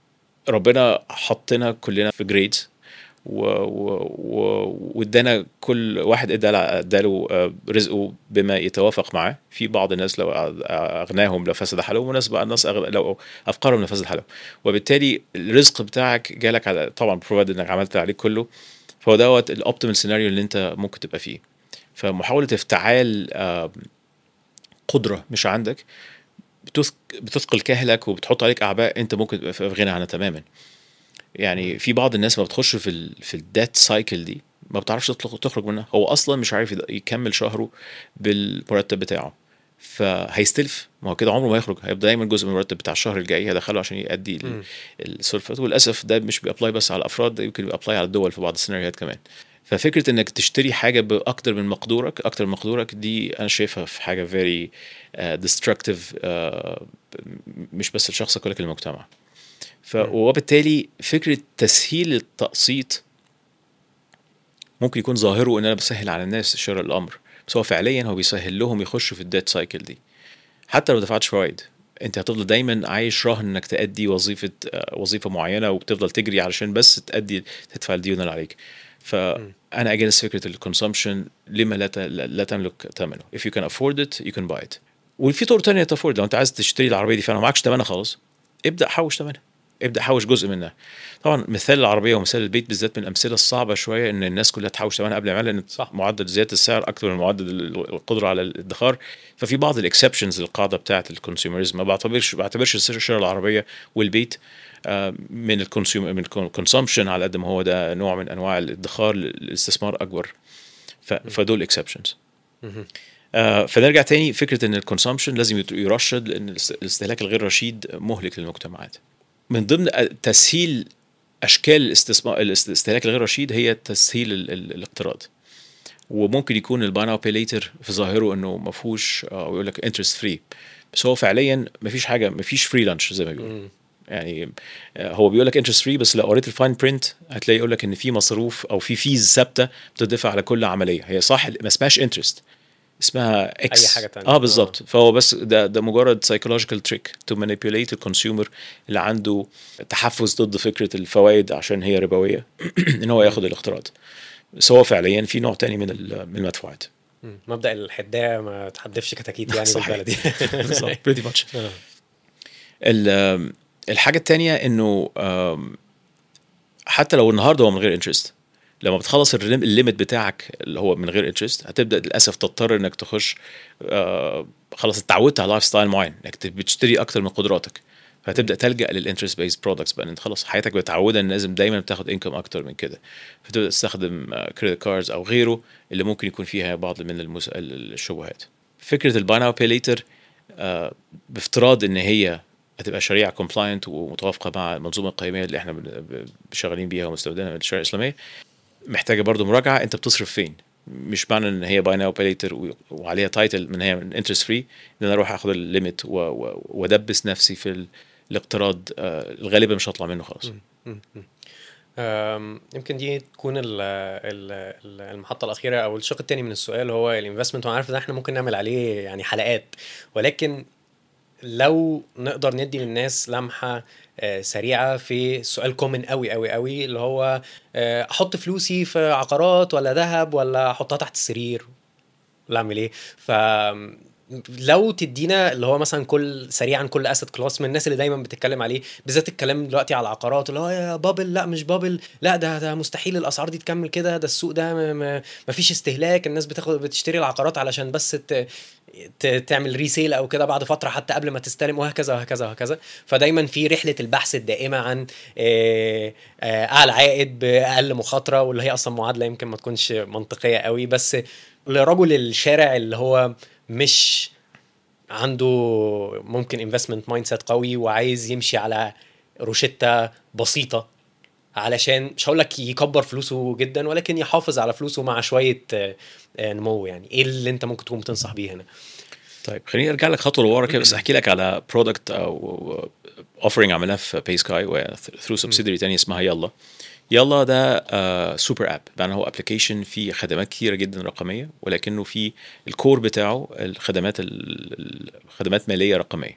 ربنا حطنا كلنا في جريدز و- و- و- وادانا كل واحد ادى اداله آه، رزقه بما يتوافق معاه في بعض الناس لو اغناهم لفسد حالهم وناس بقى الناس أغ- لو افقرهم لفسد حالهم وبالتالي الرزق بتاعك جالك على طبعا بروفايد انك عملت اللي عليك كله فهو دوت الاوبتيمال سيناريو اللي انت ممكن تبقى فيه فمحاوله افتعال آه، قدره مش عندك بتثق- بتثقل كاهلك وبتحط عليك اعباء انت ممكن تبقى في غنى عنها تماما يعني في بعض الناس ما بتخش في ال في الدات سايكل دي ما بتعرفش تطلق تخرج منها هو اصلا مش عارف يد- يكمل شهره بالمرتب بتاعه فهيستلف ما هو كده عمره ما يخرج هيبقى دايما جزء من المرتب بتاع الشهر الجاي هيدخله عشان يؤدي ال- مم. السلفات وللاسف ده مش بيابلاي بس على الافراد ده يمكن بيابلاي على الدول في بعض السيناريوهات كمان ففكره انك تشتري حاجه باكتر من مقدورك اكتر من مقدورك دي انا شايفها في حاجه فيري ديستركتيف مش بس لشخصك ولكن للمجتمع ف وبالتالي فكره تسهيل التقسيط ممكن يكون ظاهره ان انا بسهل على الناس شراء الامر بس هو فعليا هو بيسهل لهم يخشوا في الديت سايكل دي حتى لو دفعتش فوائد انت هتفضل دايما عايش رهن انك تأدي وظيفه آه، وظيفه معينه وبتفضل تجري علشان بس تأدي تدفع الديون اللي عليك فانا اجلس فكره الكونسومشن لما لا ت- لا تملك ثمنه if you can afford it you can buy it وفي طرق تانية تفورد لو انت عايز تشتري العربيه دي فعلا معكش ثمنها خالص ابدا حوش ثمنها ابدا حوش جزء منها طبعا مثال العربيه ومثال البيت بالذات من الامثله الصعبه شويه ان الناس كلها تحوش ثمنها قبل ما يعملها لان صح. معدل زياده السعر اكثر من معدل القدره على الادخار ففي بعض الاكسبشنز للقاعده بتاعه الكونسيومرزم ما بعتبرش بعتبرش شراء العربيه والبيت آه، من الكونسيوم من الكونسومشن على قد ما هو ده نوع من انواع الادخار للاستثمار اكبر ف- فدول اكسبشنز آه فنرجع تاني فكره ان الكونسومشن لازم يت- يرشد لان الاست- الاستهلاك الغير رشيد مهلك للمجتمعات من ضمن أ- تسهيل اشكال الاستثمار الاست- الاستهلاك الغير رشيد هي تسهيل ال- ال- الاقتراض وممكن يكون الباي ناو باي ليتر في ظاهره انه ما فيهوش آه، او يقول لك انترست فري بس هو فعليا ما فيش حاجه ما فيش فري لانش زي ما بيقولوا يعني آه، هو بيقول لك انترست فري بس لو قريت الفاين برنت هتلاقي يقول لك ان في مصروف او في فيز ثابته بتدفع على كل عمليه هي صح ما اسمهاش انترست اسمها اكس أي حاجة تانية. اه بالظبط فهو بس ده ده مجرد سايكولوجيكال تريك تو مانيبيوليت الكونسيومر اللي عنده تحفز ضد فكره الفوائد عشان هي ربويه ان هو ياخد الاقتراض بس هو فعليا في نوع تاني من ال- من المدفوعات مم. مبدا الحدايه ما تحدفش كتاكيت يعني صحيح. بالبلدي بالظبط pretty much آه. ال- الحاجه التانية انه آم، حتى لو النهارده هو من غير انترست لما بتخلص الريم- الليميت بتاعك اللي هو من غير انترست هتبدا للاسف تضطر انك تخش آه، خلاص اتعودت على لايف ستايل معين انك ت- بتشتري اكتر من قدراتك فهتبدا تلجا للانترست بيز برودكتس بقى انت خلاص حياتك متعوده ان لازم دايما بتاخد انكم اكتر من كده فتبدا تستخدم كريدت كاردز او غيره اللي ممكن يكون فيها بعض من المس... ال- الشبهات فكره الباي ناو باي ليتر بافتراض ان هي هتبقى شريعه كومبلاينت ومتوافقه مع المنظومه القيميه اللي احنا بن- ب- شغالين بيها ومستخدمينها من الشريعه الاسلاميه محتاجه برضو مراجعه انت بتصرف فين مش معنى ان هي باي ناو باي ليتر وعليها تايتل من هي من انترست فري ان انا اروح اخد الليميت و- و- وادبس نفسي في ال- الاقتراض آه، غالبا مش هطلع منه خلاص أم، يمكن دي تكون ال ال ال- المحطة الأخيرة أو الشق التاني من السؤال هو الانفستمنت وأنا عارف إن إحنا ممكن نعمل عليه يعني حلقات ولكن لو نقدر ندي للناس لمحة آه، سريعة في سؤال كومن قوي قوي قوي اللي هو آه، أحط فلوسي في عقارات ولا ذهب ولا أحطها تحت السرير ولا أعمل إيه ف لو تدينا اللي هو مثلا كل سريعا كل اسيت كلاس من الناس اللي دايما بتتكلم عليه بالذات الكلام دلوقتي على العقارات اللي هو يا بابل لا مش بابل لا ده ده مستحيل الاسعار دي تكمل كده ده السوق ده ما فيش استهلاك الناس بتاخد بتشتري العقارات علشان بس ت... تعمل ريسيل او كده بعد فتره حتى قبل ما تستلم وهكذا وهكذا وهكذا فدايما في رحله البحث الدائمه عن آه، آه، اعلى عائد باقل مخاطره واللي هي اصلا معادله يمكن ما تكونش منطقيه قوي بس لرجل الشارع اللي هو مش عنده ممكن انفستمنت مايند سيت قوي وعايز يمشي على روشته بسيطه علشان مش هقول لك يكبر فلوسه جدا ولكن يحافظ على فلوسه مع شويه آه، نمو يعني ايه اللي انت ممكن تكون بتنصح بيه هنا طيب خليني ارجع لك خطوه لورا كده بس احكي لك على برودكت او اوفرنج عملناه في باي سكاي ثرو سبسيدري تاني اسمها يلا يلا ده سوبر اب بمعنى هو ابلكيشن فيه خدمات كثيره جدا رقميه ولكنه في الكور بتاعه الخدمات الخدمات ماليه رقميه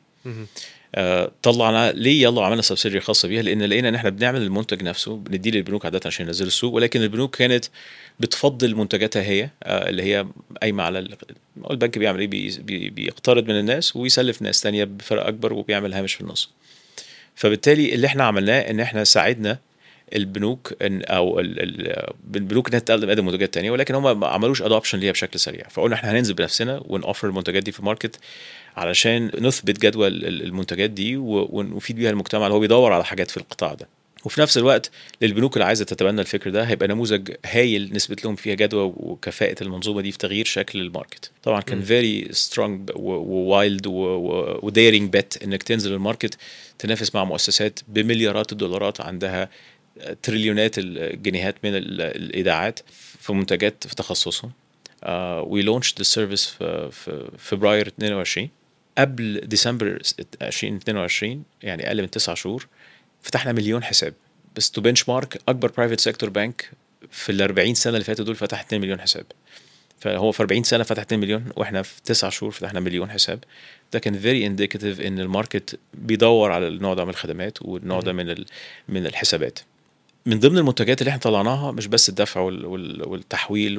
آه، طلعنا ليه يلا عملنا سبسيدري خاصه بيها لان لقينا ان احنا بنعمل المنتج نفسه بنديه للبنوك عاده عشان ينزلوا السوق ولكن البنوك كانت بتفضل منتجاتها هي آه، اللي هي قايمه على البنك بيعمل ايه بيقترض من الناس ويسلف ناس تانية بفرق اكبر وبيعمل هامش في النص فبالتالي اللي احنا عملناه ان احنا ساعدنا البنوك إن او البنوك انها تقدم منتجات تانية ولكن هم ما عملوش ادوبشن ليها بشكل سريع فقلنا احنا هننزل بنفسنا ونوفر المنتجات دي في الماركت علشان نثبت جدوى المنتجات دي ونفيد بيها المجتمع اللي هو بيدور على حاجات في القطاع ده وفي نفس الوقت للبنوك اللي عايزه تتبنى الفكر ده هيبقى نموذج هايل نثبت لهم فيها جدوى وكفاءه المنظومه دي في تغيير شكل الماركت طبعا كان فيري سترونج ووايلد وديرنج بيت انك تنزل الماركت تنافس مع مؤسسات بمليارات الدولارات عندها تريليونات الجنيهات من الايداعات في منتجات في تخصصهم وي لونش ذا سيرفيس في فبراير 22 قبل ديسمبر 2022 يعني اقل من تسع شهور فتحنا مليون حساب بس تو بنش مارك اكبر برايفت سيكتور بانك في ال 40 سنه اللي فاتوا دول فتح 2 مليون حساب فهو في 40 سنه فتح 2 مليون واحنا في 9 شهور فتحنا مليون حساب ده كان فيري انديكاتيف ان الماركت بيدور على النوع ده من الخدمات والنوع ده من من الحسابات من ضمن المنتجات اللي احنا طلعناها مش بس الدفع والتحويل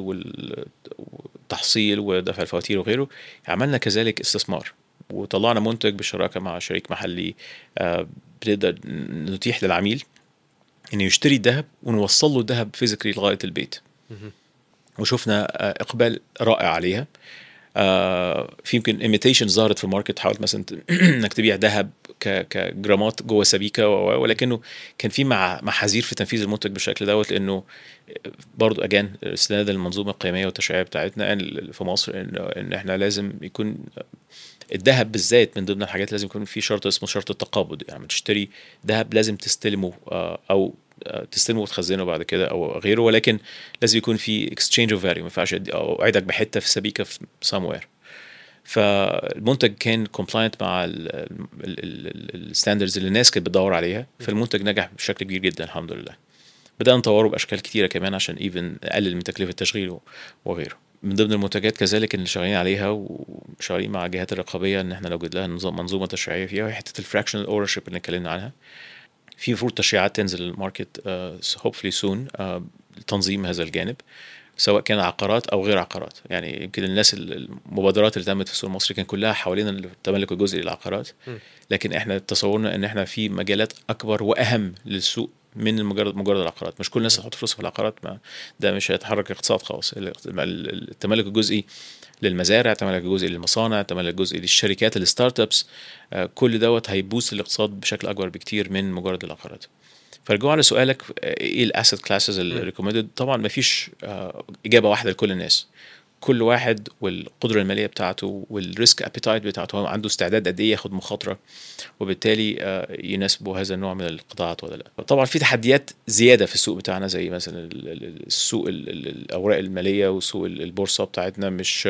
والتحصيل ودفع الفواتير وغيره عملنا كذلك استثمار وطلعنا منتج بالشراكه مع شريك محلي آه، بنقدر نتيح للعميل انه يشتري الذهب ونوصل له الذهب فيزيكلي لغايه البيت وشفنا آه، اقبال رائع عليها آه، في يمكن ايميتيشن ظهرت في الماركت حاولت مثلا انك تبيع ذهب كجرامات جوه سبيكه ولكنه كان في مع محاذير في تنفيذ المنتج بالشكل دوت لانه برضو اجان استنادا للمنظومه القيميه والتشريعيه بتاعتنا في مصر ان ان احنا لازم يكون الذهب بالذات من ضمن الحاجات لازم يكون في شرط اسمه شرط التقابض يعني تشتري ذهب لازم تستلمه آه، او آه، تستلمه وتخزنه بعد كده او غيره ولكن لازم يكون في اكسشينج اوف فاليو ما ينفعش اوعدك بحته في سبيكه في سموير فالمنتج كان كومبلاينت مع الستاندرز اللي الناس كانت بتدور عليها فالمنتج نجح بشكل كبير جدا الحمد لله بدأنا نطوره بأشكال كتيرة كمان عشان ايفن نقلل من تكلفة التشغيل وغيره من ضمن المنتجات كذلك اللي شغالين عليها وشغالين مع الجهات الرقابيه ان احنا نوجد لها نظام منظومه تشريعيه فيها وهي حته الفراكشنال اورشيب اللي اتكلمنا عنها في المفروض تشريعات تنزل الماركت هوبفلي سون لتنظيم هذا الجانب سواء كان عقارات او غير عقارات يعني يمكن الناس المبادرات اللي تمت في السوق المصري كان كلها حوالين التملك الجزئي للعقارات لكن احنا تصورنا ان احنا في مجالات اكبر واهم للسوق من مجرد مجرد العقارات مش كل الناس هتحط فلوسها في العقارات ما ده مش هيتحرك اقتصاد خالص التملك الجزئي للمزارع التملك الجزئي للمصانع التملك الجزئي للشركات الستارت ابس آه، كل دوت هيبوست الاقتصاد بشكل اكبر بكتير من مجرد العقارات فرجوع على سؤالك آه، ايه الاسيت كلاسز الريكومندد طبعا ما فيش آه، اجابه واحده لكل الناس كل واحد والقدره الماليه بتاعته والريسك ابيتايت بتاعته هو عنده استعداد قد ايه ياخد مخاطره وبالتالي آه، يناسبه هذا النوع من القطاعات ولا لا طبعا في تحديات زياده في السوق بتاعنا زي مثلا السوق الاوراق الماليه وسوق البورصه بتاعتنا مش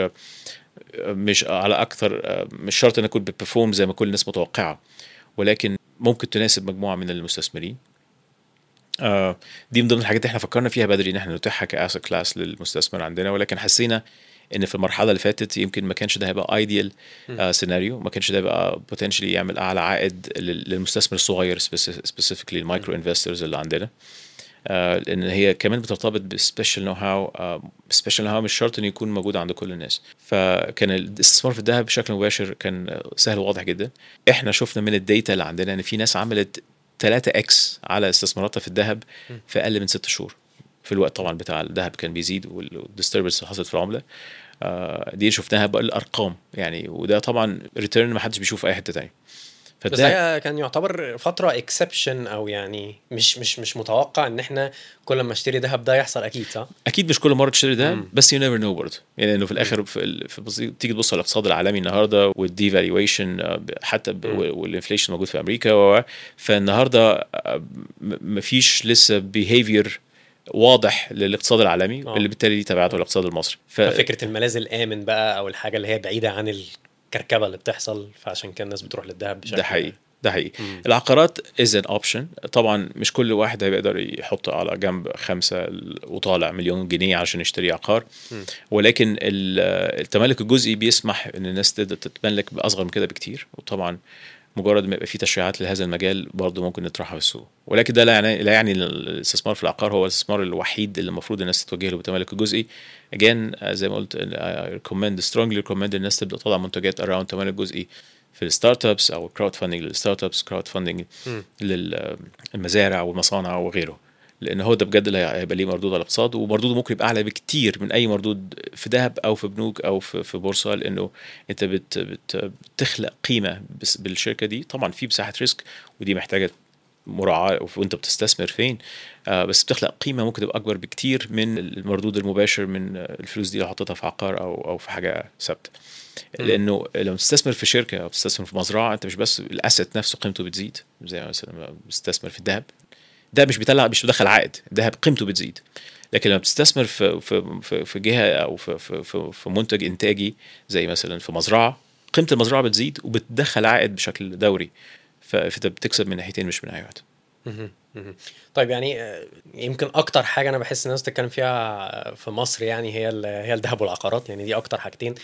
مش على اكثر آه، مش شرط ان اكون ببرفورم زي ما كل الناس متوقعه ولكن ممكن تناسب مجموعه من المستثمرين آه دي من ضمن الحاجات اللي احنا فكرنا فيها بدري ان احنا نتيحها كاسا كلاس للمستثمر عندنا ولكن حسينا ان في المرحله اللي فاتت يمكن ما كانش ده هيبقى ايديال آه سيناريو ما كانش ده هيبقى بوتنشلي يعمل اعلى عائد للمستثمر الصغير سبيسيفيكلي المايكرو انفسترز اللي عندنا آه، لان هي كمان بترتبط بسبيشال نو هاو سبيشال نو هاو مش شرط انه يكون موجود عند كل الناس فكان الاستثمار في الذهب بشكل مباشر كان سهل وواضح جدا احنا شفنا من الداتا اللي عندنا ان في ناس عملت 3 اكس على استثماراتها في الذهب في اقل من 6 شهور في الوقت طبعا بتاع الذهب كان بيزيد والديستربنس اللي حصلت في العمله آه، دي شفناها بالارقام يعني وده طبعا ريتيرن ما حدش بيشوفه في اي حته تانية بس فده هي كان يعتبر فتره اكسبشن او يعني مش مش مش متوقع ان احنا كل ما اشتري ذهب ده يحصل اكيد صح؟ اكيد مش كل مره تشتري ده مم. بس يو نيفر نو برضه يعني انه في الاخر في, ال- في بص- تيجي تبص على الاقتصاد العالمي النهارده والدي فالويشن حتى ب- مم. والانفليشن موجود في امريكا و- فالنهارده آه، م- مفيش لسه بيهيفير واضح للاقتصاد العالمي آه. اللي بالتالي ليه تبعاته الاقتصاد المصري ف... ففكره الملاذ الامن بقى او الحاجه اللي هي بعيده عن الكركبه اللي بتحصل فعشان كده الناس بتروح للذهب بشكل ده حقيقي ده حقيقي مم. العقارات از ان اوبشن طبعا مش كل واحد هيقدر يحط على جنب خمسة وطالع مليون جنيه عشان يشتري عقار مم. ولكن ال- التملك الجزئي بيسمح ان الناس تقدر تتملك باصغر من كده بكتير وطبعا مجرد ما يبقى في تشريعات لهذا المجال برضه ممكن نطرحها في السوق ولكن ده لا يعني لا يعني إن الاستثمار في العقار هو الاستثمار الوحيد اللي المفروض الناس تتوجه له بالتملك الجزئي again زي ما قلت I recommend strongly recommend الناس تبدا تطلع منتجات around تملك جزئي في الستارت ابس او الكراود فاندنج للستارت ابس كراود فاندنج مم. للمزارع والمصانع وغيره لان هو ده بجد اللي هيبقى ليه مردود على الاقتصاد ومردوده ممكن يبقى اعلى بكتير من اي مردود في ذهب او في بنوك او في, في بورصه لانه انت بت بت بتخلق قيمه بس بالشركه دي طبعا في مساحه ريسك ودي محتاجه مراعاه وانت بتستثمر فين آه بس بتخلق قيمه ممكن تبقى اكبر بكتير من المردود المباشر من الفلوس دي لو حطيتها في عقار او او في حاجه ثابته مم. لانه لما بتستثمر في شركه او بتستثمر في مزرعه انت مش بس الاسيت نفسه قيمته بتزيد زي مثلا لما بتستثمر في الذهب ده مش بيطلع مش بيدخل عائد الذهب قيمته بتزيد لكن لما بتستثمر في في في, في جهه او في, في في في منتج انتاجي زي مثلا في مزرعه قيمه المزرعه بتزيد وبتدخل عائد بشكل دوري ف- فانت بتكسب من ناحيتين مش من ناحيه واحده مهم. مهم. طيب يعني آه، يمكن اكتر حاجه انا بحس الناس تتكلم فيها في مصر يعني هي ال- هي الذهب والعقارات يعني دي اكتر حاجتين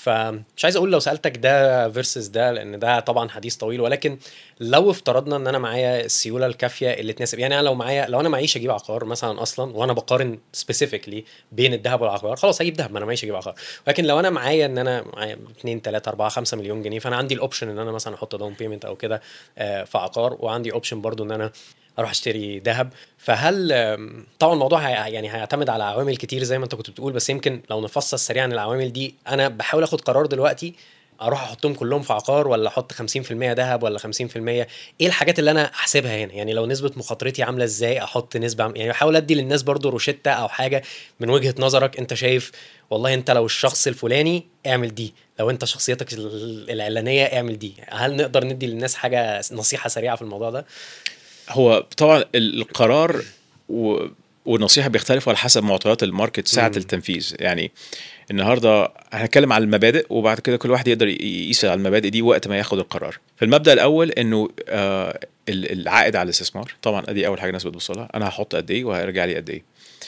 فمش عايز اقول لو سالتك ده فيرسز ده لان ده طبعا حديث طويل ولكن لو افترضنا ان انا معايا السيوله الكافيه اللي تناسب يعني انا لو معايا لو انا معيش اجيب عقار مثلا اصلا وانا بقارن سبيسيفيكلي بين الذهب والعقار خلاص هجيب ذهب ما انا معيش اجيب عقار ولكن لو انا معايا ان انا معايا 2 3 4 5 مليون جنيه فانا عندي الاوبشن ان انا مثلا احط داون بيمنت او كده آه، في عقار وعندي اوبشن برضو ان انا اروح اشتري ذهب فهل آم، طبعا الموضوع هي يعني هيعتمد على عوامل كتير زي ما انت كنت بتقول بس يمكن لو نفصل سريعا العوامل دي انا بحاول اخد قرار دلوقتي اروح احطهم كلهم في عقار ولا احط 50% ذهب ولا 50% ايه الحاجات اللي انا احسبها هنا يعني لو نسبه مخاطرتي عامله ازاي احط نسبه عم... يعني بحاول ادي للناس برضو روشته او حاجه من وجهه نظرك انت شايف والله انت لو الشخص الفلاني اعمل دي لو انت شخصيتك ال- العلانيه اعمل دي هل نقدر ندي للناس حاجه نصيحه سريعه في الموضوع ده هو طبعا ال- القرار و... والنصيحه بيختلفوا على حسب معطيات الماركت ساعه مم. التنفيذ يعني النهارده هنتكلم على المبادئ وبعد كده كل واحد يقدر يقيس على المبادئ دي وقت ما ياخد القرار فالمبدا الاول انه آه ال- العائد على الاستثمار طبعا دي اول حاجه الناس بتبص لها انا هحط قد ايه وهيرجع لي قد ايه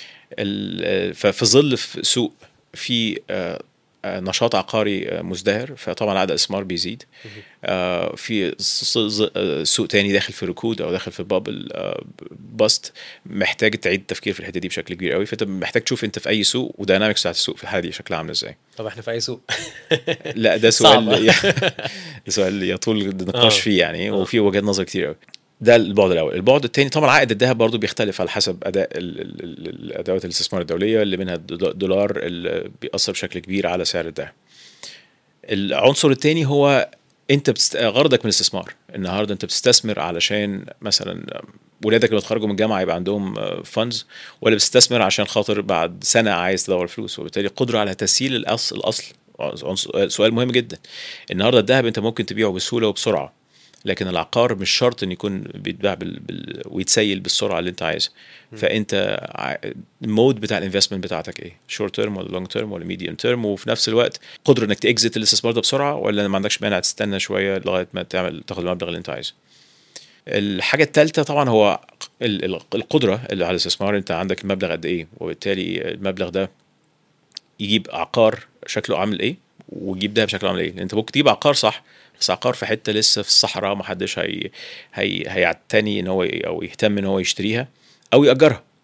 ال- ففي ظل في سوق في آه، آه، نشاط عقاري آه، مزدهر فطبعا عدد الاستثمار بيزيد آه، في ص- ص- آه، سوق تاني داخل في ركود او داخل في بابل باست محتاج تعيد التفكير في الحته دي بشكل كبير قوي فانت محتاج تشوف انت في اي سوق وداينامكس بتاعت السوق في الحاله دي شكلها عامله ازاي طب احنا في اي سوق لا ده صعبة. سؤال ده سؤال يطول النقاش آه. فيه يعني آه. وفي وجهات نظر كتير قوي ده البعد الاول البعد الثاني طبعا عائد الذهب برضو بيختلف على حسب اداء ال- ال- ال- الادوات الاستثمار الدوليه اللي منها الدو- الدولار اللي بيأثر بشكل كبير على سعر الذهب العنصر الثاني هو انت بتست... غرضك من الاستثمار النهارده انت بتستثمر علشان مثلا ولادك اللي اتخرجوا من الجامعه يبقى عندهم فاندز ولا بتستثمر عشان خاطر بعد سنه عايز تدور فلوس وبالتالي قدره على تسهيل الاصل الاصل عنصر- سؤال مهم جدا النهارده الذهب انت ممكن تبيعه بسهوله وبسرعه لكن العقار مش شرط ان يكون بيتباع بال... بال... ويتسيل بالسرعه اللي انت عايزها فانت ع- المود بتاع الانفستمنت بتاعتك ايه شورت تيرم ولا لونج تيرم ولا ميديوم تيرم وفي نفس الوقت قدره انك تاكزت الاستثمار ده بسرعه ولا ما عندكش مانع تستنى شويه لغايه ما تعمل تاخد المبلغ اللي انت عايزه الحاجه الثالثه طبعا هو ال- ال- القدره اللي على الاستثمار انت عندك المبلغ قد ايه وبالتالي المبلغ ده يجيب عقار شكله عامل ايه ويجيب ده بشكله عامل ايه لان انت ممكن تجيب عقار صح بس عقار في حته لسه في الصحراء ما حدش هي... هي... هيعتني ان هو ي- او يهتم ان هو يشتريها او ياجرها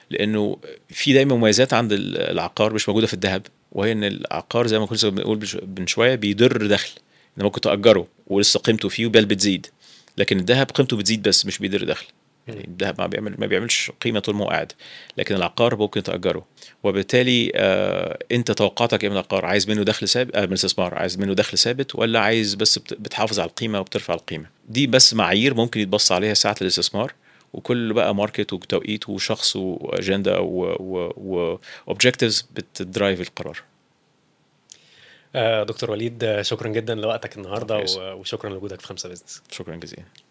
لانه في دايما مميزات عند العقار مش موجوده في الذهب وهي ان العقار زي ما كنا بنقول من شويه بيدر دخل ان ممكن تاجره ولسه قيمته فيه بل بتزيد لكن الذهب قيمته بتزيد بس مش بيدر دخل يعني الذهب ما بيعمل ما بيعملش قيمه طول ما هو قاعد لكن العقار ممكن تاجره وبالتالي آه انت توقعاتك ايه من العقار عايز منه دخل ثابت آه من الاستثمار عايز منه دخل ثابت ولا عايز بس بتحافظ على القيمه وبترفع القيمه دي بس معايير ممكن يتبص عليها ساعه الاستثمار وكل بقى ماركت وتوقيت وشخص واجنده واوبجكتيفز بتدرايف القرار آه، دكتور وليد شكرا جدا لوقتك النهارده وشكرا لوجودك في خمسه بزنس شكرا جزيلا